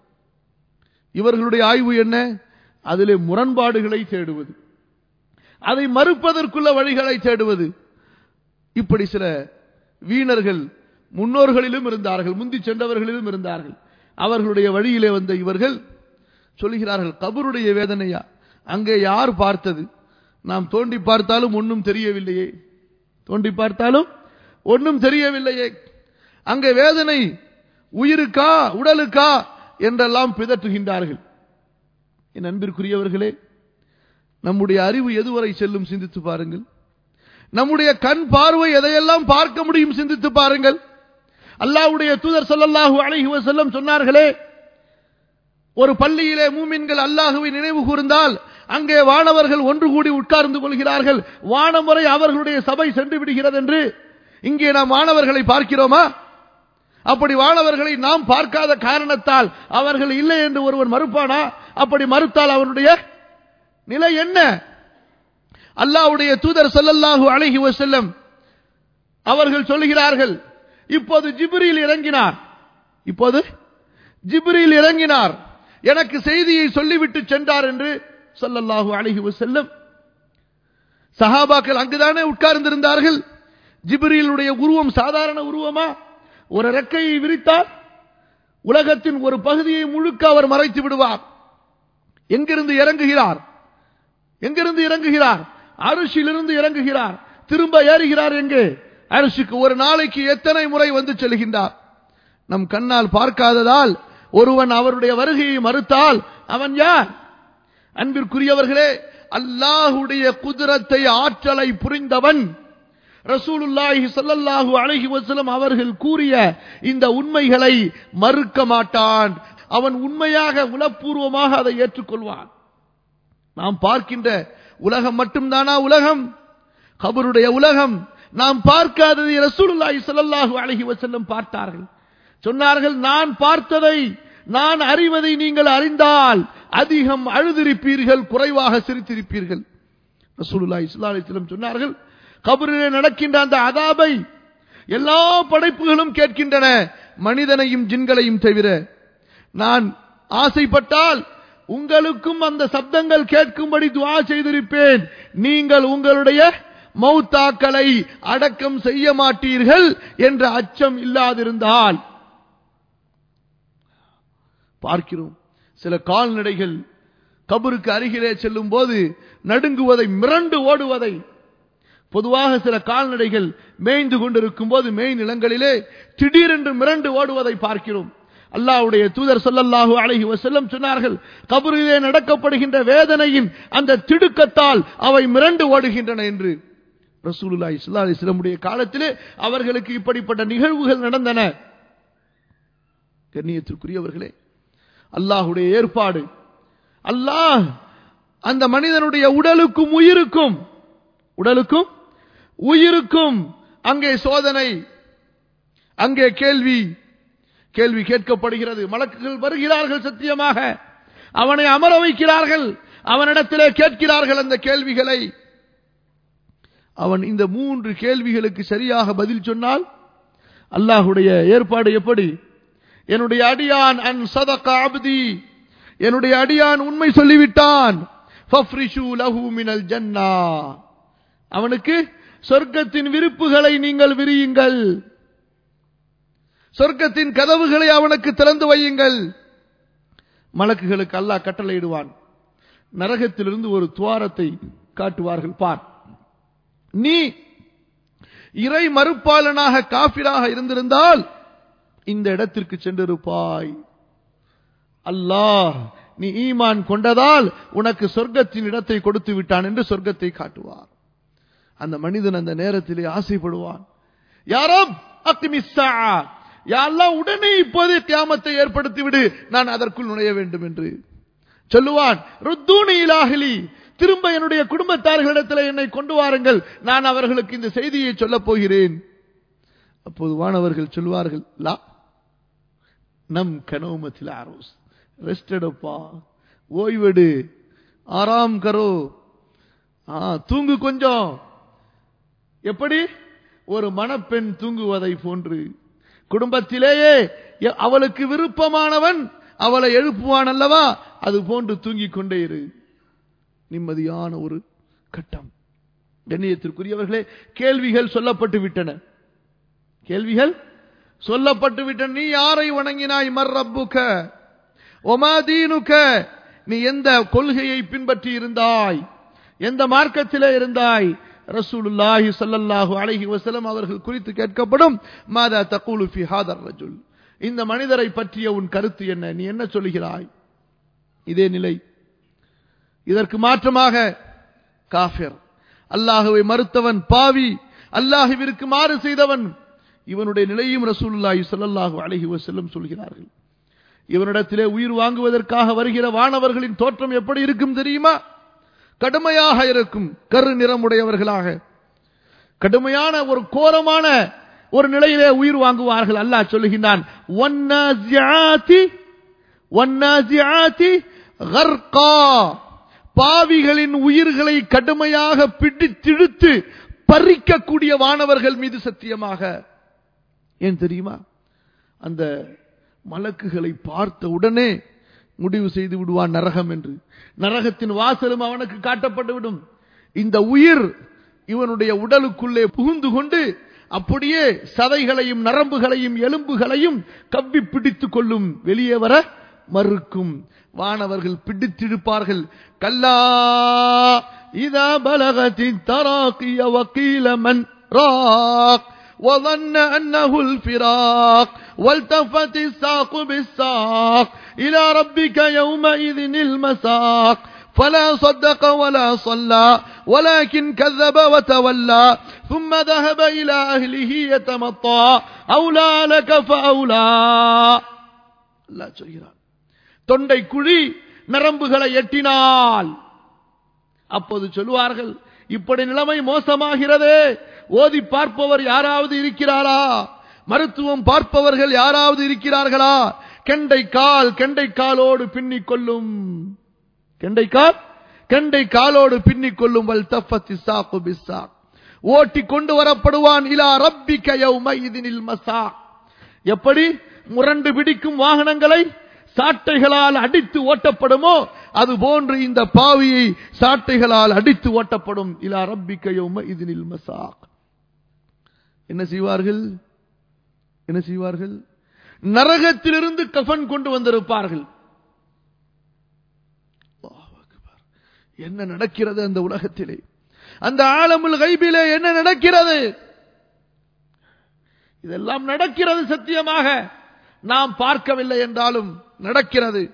இவர்களுடைய ஆய்வு என்ன அதிலே முரண்பாடுகளை தேடுவது அதை மறுப்பதற்குள்ள வழிகளை தேடுவது இப்படி சில வீணர்கள் முன்னோர்களிலும் இருந்தார்கள் முந்தி சென்றவர்களிலும் இருந்தார்கள் அவர்களுடைய வழியிலே வந்த இவர்கள் சொல்கிறார்கள் கபருடைய வேதனையா அங்கே யார் பார்த்தது நாம் தோண்டி பார்த்தாலும் ஒன்றும் தெரியவில்லையே தோண்டி பார்த்தாலும் ஒன்றும் தெரியவில்லையே அங்கே வேதனை உயிருக்கா உடலுக்கா என்றெல்லாம் பிதற்றுகின்றார்கள் என் அன்பிற்குரியவர்களே நம்முடைய அறிவு எதுவரை செல்லும் சிந்தித்து பாருங்கள் நம்முடைய கண் பார்வை எதையெல்லாம் பார்க்க முடியும் சிந்தித்து பாருங்கள் அல்லாஹ்வுடைய தூதர் ஸல்லல்லாஹு அலைஹி வஸல்லம் சொன்னார்களே ஒரு பள்ளியிலே மூமின்கள் அல்லாஹுவை நினைவு கூர்ந்தால் அங்கே வானவர்கள் ஒன்று கூடி உட்கார்ந்து கொள்கிறார்கள் வானம் வரை அவர்களுடைய சபை சென்று விடுகிறது என்று இங்கே நாம் வானவர்களை பார்க்கிறோமா அப்படி வானவர்களை நாம் பார்க்காத காரணத்தால் அவர்கள் இல்லை என்று ஒருவன் மறுப்பானா அப்படி மறுத்தால் அவனுடைய நிலை என்ன அல்லாஹ்வுடைய தூதர் ஸல்லல்லாஹு அலைஹி வஸல்லம் அவர்கள் சொல்கிறார்கள் இப்போது ஜிப்ரீல் இறங்கினார் இப்போது ஜிப்ரீல் இறங்கினார் எனக்கு செய்தியை சொல்லிவிட்டு சென்றார் என்று ஸல்லல்லாஹு அலைஹி வஸல்லம் சஹாபாக்கள் அங்குதானே உட்கார்ந்திருந்தார்கள் ஜிப்ரீலுடைய உருவம் சாதாரண உருவமா ஒரு ரெக்கையை விரித்தால் உலகத்தின் ஒரு பகுதியை முழுக்க அவர் மறைத்து விடுவார் எங்கிருந்து இறங்குகிறார் எங்கிருந்து இறங்குகிறார் அரிசியிலிருந்து இறங்குகிறார் திரும்ப ஏறுகிறார் எங்கே அரிசிக்கு ஒரு நாளைக்கு எத்தனை முறை வந்து செல்கின்றார் நம் கண்ணால் பார்க்காததால் ஒருவன் அவருடைய வருகையை மறுத்தால் அவன் யார் அன்பிற்குரியவர்களே அல்லாஹுடைய குதிரத்தை ஆற்றலை புரிந்தவன் ரசூலுல்லாஹி ஸல்லல்லாஹு அலைஹி வஸல்லம் அவர்கள் கூறிய இந்த உண்மைகளை மறுக்க மாட்டான் அவன் உண்மையாக உளப்பூர்வமாக அதை ஏற்றுக்கொள்வான் நாம் பார்க்கின்ற உலகம் மட்டும்தானா உலகம் கபருடைய உலகம் நாம் பார்க்காததை ரசூலுல்லாஹி ஸல்லல்லாஹு அலைஹி வஸல்லம் பார்த்தார்கள் சொன்னார்கள் நான் பார்த்ததை நான் அறிவதை நீங்கள் அறிந்தால் அதிகம் அழுதிருப்பீர்கள் குறைவாக சிரித்திருப்பீர்கள் ரசூலுல்லாஹி ஸல்லல்லாஹு அலைஹி வஸல்லம் சொன்னார்கள் கபரிலே நடக்கின்ற அந்த அதாபை எல்லா படைப்புகளும் கேட்கின்றன மனிதனையும் ஜின்களையும் தவிர நான் ஆசைப்பட்டால் உங்களுக்கும் அந்த சப்தங்கள் கேட்கும்படி துவா செய்திருப்பேன் நீங்கள் உங்களுடைய மௌத்தாக்களை அடக்கம் செய்ய மாட்டீர்கள் என்ற அச்சம் இல்லாதிருந்தால் பார்க்கிறோம் சில கால்நடைகள் கபருக்கு அருகிலே செல்லும் போது நடுங்குவதை மிரண்டு ஓடுவதை பொதுவாக சில கால்நடைகள் மேய்ந்து கொண்டிருக்கும் போது மேய் நிலங்களிலே திடீரென்று மிரண்டு ஓடுவதை பார்க்கிறோம் அல்லாஹ்வுடைய தூதர் ஸல்லல்லாஹு அலைஹி வஸல்லம் சொன்னார்கள் கபரிலே நடக்கப்படுகின்ற வேதனையின் அந்த திடுக்கத்தால் அவை மிரண்டு ஓடுகின்றன என்று ரசூலுல்லாஹி ஸல்லல்லாஹு அலைஹி வஸல்லமுடைய காலத்திலே அவர்களுக்கு இப்படிப்பட்ட நிகழ்வுகள் நடந்தன கண்ணியத்திற்குரியவர்களே அல்லாஹ்வுடைய ஏற்பாடு அல்லாஹ் அந்த மனிதனுடைய உடலுக்கும் உயிருக்கும் உடலுக்கும் உயிருக்கும் அங்கே சோதனை அங்கே கேள்வி கேள்வி கேட்கப்படுகிறது மலக்குகள் வருகிறார்கள் சத்தியமாக அவனை அமர வைக்கிறார்கள் அவனிடத்திலே கேட்கிறார்கள் அந்த கேள்விகளை அவன் இந்த மூன்று கேள்விகளுக்கு சரியாக பதில் சொன்னால் அல்லாஹுடைய ஏற்பாடு எப்படி என்னுடைய அடியான் அன் சதக அப்தி என்னுடைய அடியான் உண்மை சொல்லிவிட்டான் ஃபஃப்ரிஷு லஹு மினல் ஜன்னா அவனுக்கு சொர்க்கத்தின் விருப்புகளை நீங்கள் விரியுங்கள் சொர்க்கத்தின் கதவுகளை அவனுக்கு திறந்து வையுங்கள் மலக்குகளுக்கு அல்லாஹ் கட்டளையிடுவான் நரகத்திலிருந்து ஒரு துவாரத்தை காட்டுவார்கள் பார் நீ இறை மறுப்பாளனாக காபிராக இருந்திருந்தால் இந்த இடத்திற்கு சென்றிருப்பாய் அல்லாஹ் நீ ஈமான் கொண்டதால் உனக்கு சொர்க்கத்தின் இடத்தை கொடுத்து விட்டான் என்று சொர்க்கத்தை காட்டுவார் அந்த மனிதன் அந்த நேரத்திலே ஆசைப்படுவான் யாரும் யாரெல்லாம் உடனே இப்போதே கியாமத்தை ஏற்படுத்தி விடு நான் அதற்குள் நுழைய வேண்டும் என்று சொல்லுவான் ருத்தூனி இலாஹிலி திரும்ப என்னுடைய குடும்பத்தார்களிடத்தில் என்னை கொண்டு வாருங்கள் நான் அவர்களுக்கு இந்த செய்தியை சொல்லப் போகிறேன் அப்போது வானவர்கள் சொல்வார்கள் லா நம் கனோமத்தில் ஆரோஸ் ரெஸ்ட் எடுப்பா ஓய்வெடு ஆராம் கரோ ஆ, தூங்கு கொஞ்சம் எப்படி ஒரு மணப்பெண் தூங்குவதை போன்று குடும்பத்திலேயே எ- அவளுக்கு விருப்பமானவன் அவளை எழுப்புவான் அல்லவா அது போன்று தூங்கிக் கொண்டே இரு நிம்மதியான ஒரு கட்டம் கண்ணியத்திற்குரியவர்களே கேள்விகள் சொல்லப்பட்டு விட்டன கேள்விகள் சொல்லப்பட்டு விட்டன நீ யாரை வணங்கினாய் மர் ரப்புக ஒமா தீனுக நீ எந்த கொள்கையை பின்பற்றி இருந்தாய் எந்த மார்க்கத்திலே இருந்தாய் ரசூலுல்லாஹி ஸல்லல்லாஹு அலைஹி வஸல்லம் அவர்கள் குறித்து கேட்கப்படும் மாதா தகூலு ஃபி ஹாதர் ரஜுல் இந்த மனிதரை பற்றிய உன் கருத்து என்ன நீ என்ன சொல்கிறாய் இதே நிலை இதற்கு மாற்றமாக காஃபிர் அல்லாஹுவை மறுத்தவன் பாவி அல்லாஹுவிற்கு மாறு செய்தவன் இவனுடைய நிலையும் ரசூலுல்லாஹி ஸல்லல்லாஹு அலைஹி வஸல்லம் சொல்கிறார்கள் இவனிடத்திலே உயிர் வாங்குவதற்காக வருகிற வானவர்களின் தோற்றம் எப்படி இருக்கும் தெரியுமா கடுமையாக இருக்கும் கரு நிறமுடையவர்களாக கடுமையான ஒரு கோரமான ஒரு நிலையிலே உயிர் வாங்குவார்கள் அல்லாஹ் சொல்லுகின்றான் "வன்னாசிஆத்தி வன்னாசிஆத்தி கர்கா." பாவிகளின் உயிர்களை கடுமையாக பிடித்திழுத்து பறிக்கக்கூடிய வானவர்கள் மீது சத்தியமாக ஏன் தெரியுமா அந்த மலக்குகளை பார்த்த உடனே முடிவு செய்து விடுவான் நரகம் என்று நரகத்தின் வாசலும் அவனுக்கு காட்டப்பட்டு விடும் இந்த உயிர் இவனுடைய உடலுக்குள்ளே புகுந்து கொண்டு அப்படியே சதைகளையும் நரம்புகளையும் எலும்புகளையும் கவ்வி பிடித்துக் கொள்ளும் வெளியே வர மறுக்கும் வானவர்கள் பிடித்திருப்பார்கள் கல்லா இதா பலகத்தி தராக்கிய வக்கீல மன் ராக் وظن أنه الفراق والتفت الساق بالساق إلى ربك يومئذ المساق فلا صدق ولا صلى ولكن كذب وتولى ثم ذهب إلى أهله يتمطى أولى لك فأولى الله சொல்கிறார் தொண்டை குழி நரம்புகளை எட்டினால் அப்போது சொல்லுவார்கள் இப்படி நிலைமை மோசமாகிறதே ஓதி பார்ப்பவர் யாராவது இருக்கிறாரா மருத்துவம் பார்ப்பவர்கள் யாராவது இருக்கிறார்களா கெண்டை கால் கெண்டை காலோடு பின்னிக் கொள்ளும் கெண்டை கால் கெண்டை காலோடு பின்னிக் கொள்ளும் வல் தஃபத்தி சாக்கு பிஸ்ஸாக் ஓட்டி கொண்டு வரப்படுவான் இலா ரப்பிக யௌமைதினில் மசா எப்படி முரண்டு பிடிக்கும் வாகனங்களை சாட்டைகளால் அடித்து ஓட்டப்படுமோ அது போன்று இந்த பாவியை சாட்டைகளால் அடித்து ஓட்டப்படும் இலா ரப்பிக்க யௌமைதினில் மசாக் என்ன செய்வார்கள் என்ன செய்வார்கள் நரகத்திலிருந்து கஃன் கொண்டு வந்திருப்பார்கள் அல்லாஹ் அக்பர். என்ன நடக்கிறது அந்த உலகத்திலே அந்த ஆலமுல் கைபிலே என்ன நடக்கிறது இதெல்லாம் நடக்கிறது சத்தியமாக நாம் பார்க்கவில்லை என்றாலும் நடக்கிறது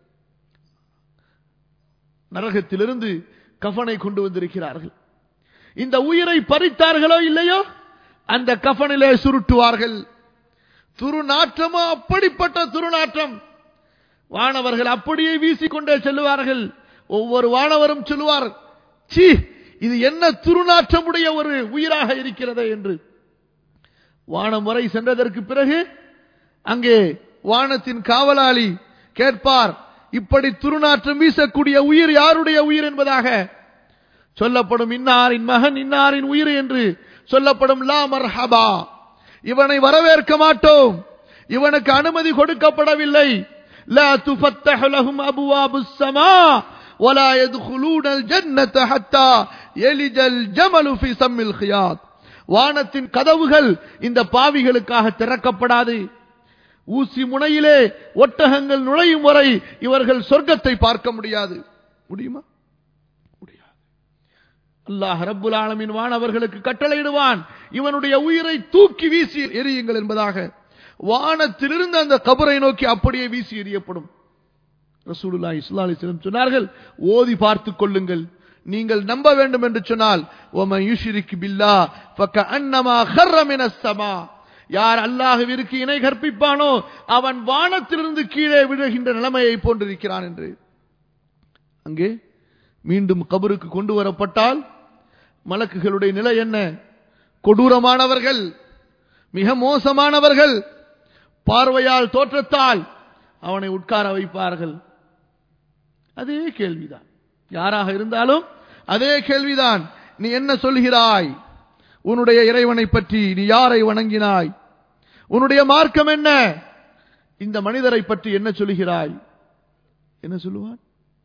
நரகத்திலிருந்து கஃனை கொண்டு வந்திருக்கிறார்கள் இந்த உயிரை பறித்தார்களோ இல்லையோ அந்த கஃனிலே சுருட்டுவார்கள் துருநாற்றமோ அப்படிப்பட்ட துருநாற்றம் வானவர்கள் அப்படியே வீசிக்கொண்டே செல்லுவார்கள் ஒவ்வொரு வானவரும் சொல்லுவார் சீ இது என்ன துருநாற்றமுடைய ஒரு உயிராக இருக்கிறதே என்று வானம் வரை சென்றதற்கு பிறகு அங்கே வானத்தின் காவலாளி கேட்பார் இப்படி துருநாற்றம் வீசக்கூடிய உயிர் யாருடைய உயிர் என்பதாக சொல்லப்படும் இன்னாரின் மகன் இன்னாரின் உயிர் என்று சொல்லப்படும் லா மர்ஹபா இவனை வரவேற்க மாட்டோம் இவனுக்கு அனுமதி கொடுக்கப்படவில்லை லா துஃபத்தஹு லஹும் அபுவாபுஸ் ஸமா ولا يدخلون الجنة حتى يلج الجمل في سم الخياط வானத்தின் கதவுகள் இந்த பாவிகளுக்காக திறக்கப்படாது ஊசி முனையிலே ஒட்டகங்கள் நுழையும் வரை இவர்கள் சொர்க்கத்தை பார்க்க முடியாது முடியுமா முடியாது அல்லாஹ் ரப்புல் ஆலமின் வானவர்களுக்கு கட்டளையிடுவான் இவனுடைய உயிரை தூக்கி வீசி எரியுங்கள் என்பதாக வானத்திலிருந்து அந்த கபரை நோக்கி அப்படியே வீசி எறியப்படும் ரசூலுல்லாஹி ஸல்லல்லாஹு அலைஹி வஸல்லம் சொன்னார்கள் ஓதி பார்த்துக் கொள்ளுங்கள் நீங்கள் நம்ப வேண்டும் என்று சொன்னால் وَمَن يُشْرِكْ بِاللَّهِ فَكَأَنَّمَا خَرَّ مِنَ السَّمَاءِ யார் அல்லாஹுவிற்கு இணை கற்பிப்பானோ அவன் வானத்திலிருந்து கீழே விழுகின்ற நிலைமையை போன்றிருக்கிறான் என்று அங்கே மீண்டும் கபருக்கு கொண்டு வரப்பட்டால் மலக்குகளுடைய நிலை என்ன கொடூரமானவர்கள் மிக மோசமானவர்கள் பார்வையால் தோற்றத்தால் அவனை உட்கார வைப்பார்கள் அதே கேள்விதான் யாராக இருந்தாலும் அதே கேள்விதான் நீ என்ன சொல்கிறாய் உன்னுடைய இறைவனை பற்றி நீ யாரை வணங்கினாய் உன்னுடைய மார்க்கம் என்ன இந்த மனிதரை பற்றி என்ன சொல்கிறாய் என்ன சொல்லுவான்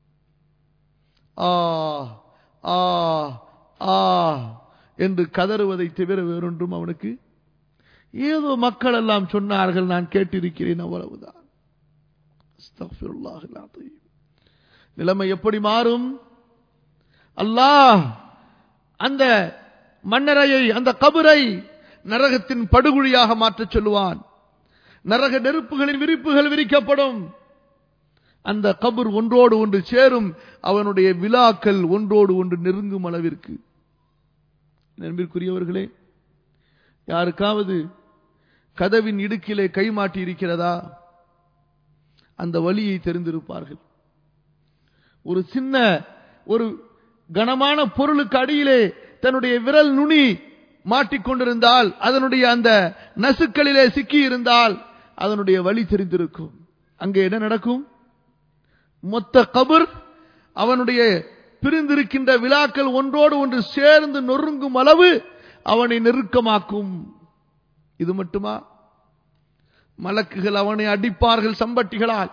ஆ ஆ ஆ என்று கதறுவதை தவிர வேறொன்றும் அவனுக்கு ஏதோ மக்கள் எல்லாம் சொன்னார்கள் நான் கேட்டிருக்கிறேன் அவ்வளவுதான் அஸ்தக்ஃபிருல்லாஹ் அல்-அஸீம். நிலைமை எப்படி மாறும் அல்லாஹ் அந்த மன்னரையை அந்த கபரை நரகத்தின் படுகுழியாக மாற்றச் சொல்லுவான் நரக நெருப்புகளின் விரிப்புகள் விரிக்கப்படும் அந்த கபர் ஒன்றோடு ஒன்று சேரும் அவனுடைய விழாக்கள் ஒன்றோடு ஒன்று நெருங்கும் அளவிற்கு நண்பிற்குரியவர்களே யாருக்காவது கதவின் இடுக்கிலே கை மாட்டி இருக்கிறதா அந்த வழியை தெரிந்திருப்பார்கள் ஒரு சின்ன ஒரு கனமான பொருளுக்கு அடியிலே தன்னுடைய விரல் நுனி மாட்டிக்கொண்டிருந்தால் அதனுடைய அந்த நசுக்களிலே சிக்கி இருந்தால் அதனுடைய வழி தெரிந்திருக்கும் அங்கே என்ன நடக்கும் மொத்த கபர் அவனுடைய பிரிந்திருக்கின்ற விழாக்கள் ஒன்றோடு ஒன்று சேர்ந்து நொறுங்கும் அளவு அவனை நெருக்கமாக்கும் இது மட்டுமா மலக்குகள் அவனை அடிப்பார்கள் சம்பட்டிகளால்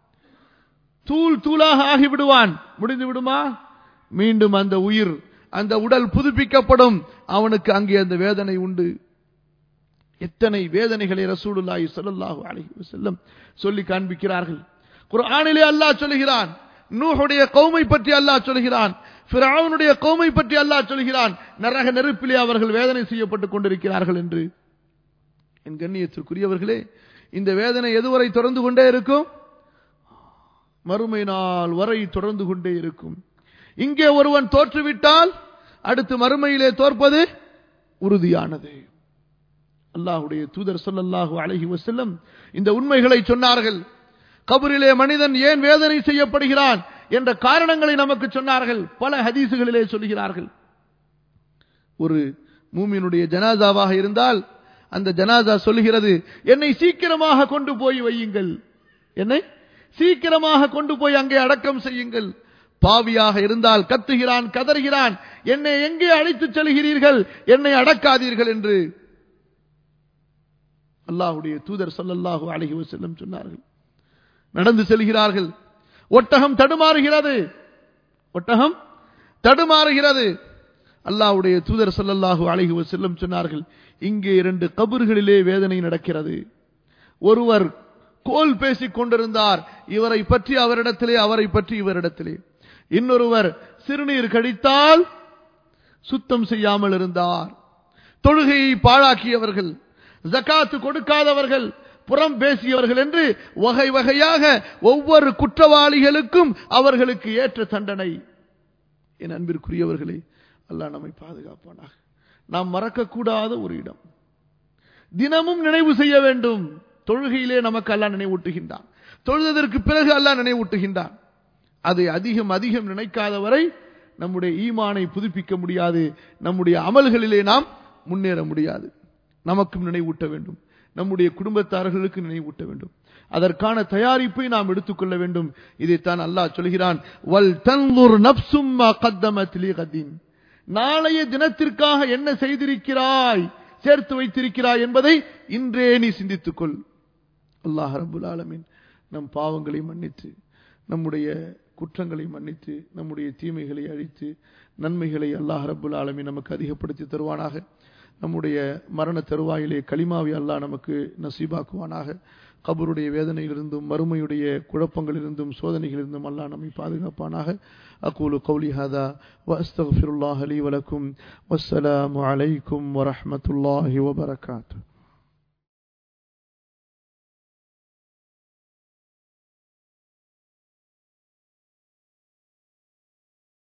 தூள் தூளாக ஆகிவிடுவான் முடிந்து விடுமா மீண்டும் அந்த உயிர் அந்த உடல் புதுப்பிக்கப்படும் அவனுக்கு அங்கே அந்த வேதனை உண்டு எத்தனை வேதனைகளை ரசூலுல்லாஹி ஸல்லல்லாஹு அலைஹி வஸல்லம் சொல்லி காண்பிக்கிறார்கள் குர்ஆனிலே அல்லாஹ் சொல்கிறான் நூஹுடைய கௌமை பற்றி அல்லாஹ் சொல்கிறான் ஃபிரௌனுடைய கௌமை பற்றி அல்லாஹ் சொல்கிறான் நரக நெருப்பிலே அவர்கள் வேதனை செய்யப்பட்டுக் கொண்டிருக்கிறார்கள் என்று என் கண்ணியத்திற்குரியவர்களே இந்த வேதனை எதுவரை தொடர்ந்து கொண்டே இருக்கும் மறுமை நாள் வரை தொடர்ந்து கொண்டே இருக்கும் இங்கே ஒருவன் தோற்றுவிட்டால் அடுத்து மறுமையிலே தோற்பது உறுதியானது அல்லாஹுடைய தூதர் சொல்லல்லாஹு அழகி வசல்லம் இந்த உண்மைகளை சொன்னார்கள் கபரிலே மனிதன் ஏன் வேதனை செய்யப்படுகிறான் என்ற காரணங்களை நமக்கு சொன்னார்கள் பல ஹதீசுகளிலே சொல்கிறார்கள் ஒரு மூமியினுடைய ஜனாதாவாக இருந்தால் அந்த ஜனாதா சொல்லுகிறது என்னை சீக்கிரமாக கொண்டு போய் வையுங்கள் என்னை சீக்கிரமாக கொண்டு போய் அங்கே அடக்கம் செய்யுங்கள் பாவியாக இருந்தால் கத்துகிறான் கதறுகிறான் என்னை எங்கே அழைத்துச் செல்கிறீர்கள் என்னை அடக்காதீர்கள் என்று அல்லாஹுடைய தூதர் சொல்லல்லாஹு அழகி செல்லம் சொன்னார்கள் நடந்து செல்கிறார்கள் ஒட்டகம் தடுமாறுகிறது ஒட்டகம் தடுமாறுகிறது அல்லாஹ்வுடைய தூதர் சொல்லல்லாஹு அழகி செல்லம் சொன்னார்கள் இங்கே இரண்டு கபர்களிலே வேதனை நடக்கிறது ஒருவர் கோல் பேசிக் கொண்டிருந்தார் இவரை பற்றி அவரிடத்திலே அவரை பற்றி இவரிடத்திலே இன்னொருவர் சிறுநீர் கழித்தால் சுத்தம் செய்யாமல் இருந்தார் தொழுகையை பாழாக்கியவர்கள் ஜக்காத்து கொடுக்காதவர்கள் புறம் பேசியவர்கள் என்று வகை வகையாக ஒவ்வொரு குற்றவாளிகளுக்கும் அவர்களுக்கு ஏற்ற தண்டனை என் அன்பிற்குரியவர்களே அல்லாஹ் நம்மை பாதுகாப்பானாக நாம் மறக்கக்கூடாத ஒரு இடம் தினமும் நினைவு செய்ய வேண்டும் தொழுகையிலே நமக்கு அல்லாஹ் நினைவூட்டுகின்றான் தொழுதற்கு பிறகு அல்லாஹ் நினைவூட்டுகின்றான் அதை அதிகம் அதிகம் நினைக்காதவரை நம்முடைய ஈமானை புதுப்பிக்க முடியாது நம்முடைய அமல்களிலே நாம் முன்னேற முடியாது நமக்கும் நினைவூட்ட வேண்டும் நம்முடைய குடும்பத்தார்களுக்கு நினைவூட்ட வேண்டும் அதற்கான தயாரிப்பை நாம் எடுத்துக்கொள்ள வேண்டும் இதைத்தான் அல்லாஹ் சொல்கிறான் வல் தன்லுர் நப்சும் மா கத்தமத் லீகதீன் நாளைய தினத்திற்காக என்ன செய்திருக்கிறாய் சேர்த்து வைத்திருக்கிறாய் என்பதை இன்றே நீ சிந்தித்துக்கொள் அல்லாஹ் ரபுல் ஆலமின் நம் பாவங்களை மன்னித்து நம்முடைய குற்றங்களை மன்னித்து நம்முடைய தீமைகளை அழித்து நன்மைகளை அல்லாஹ் ரபுல் ஆலமின் நமக்கு அதிகப்படுத்தி தருவானாக நம்முடைய மரண தருவாயிலே களிமாவை அல்லாஹ் நமக்கு நசீபாக்குவானாக கபருடைய வேதனையிலிருந்தும் மறுமையுடைய குழப்பங்களிலிருந்தும் சோதனைகளிலிருந்தும் அல்லாஹ் நம்மை பாதுகாப்பானாக أقول قولي هذا وأستغفر الله لي ولكم والسلام عليكم ورحمة الله وبركاته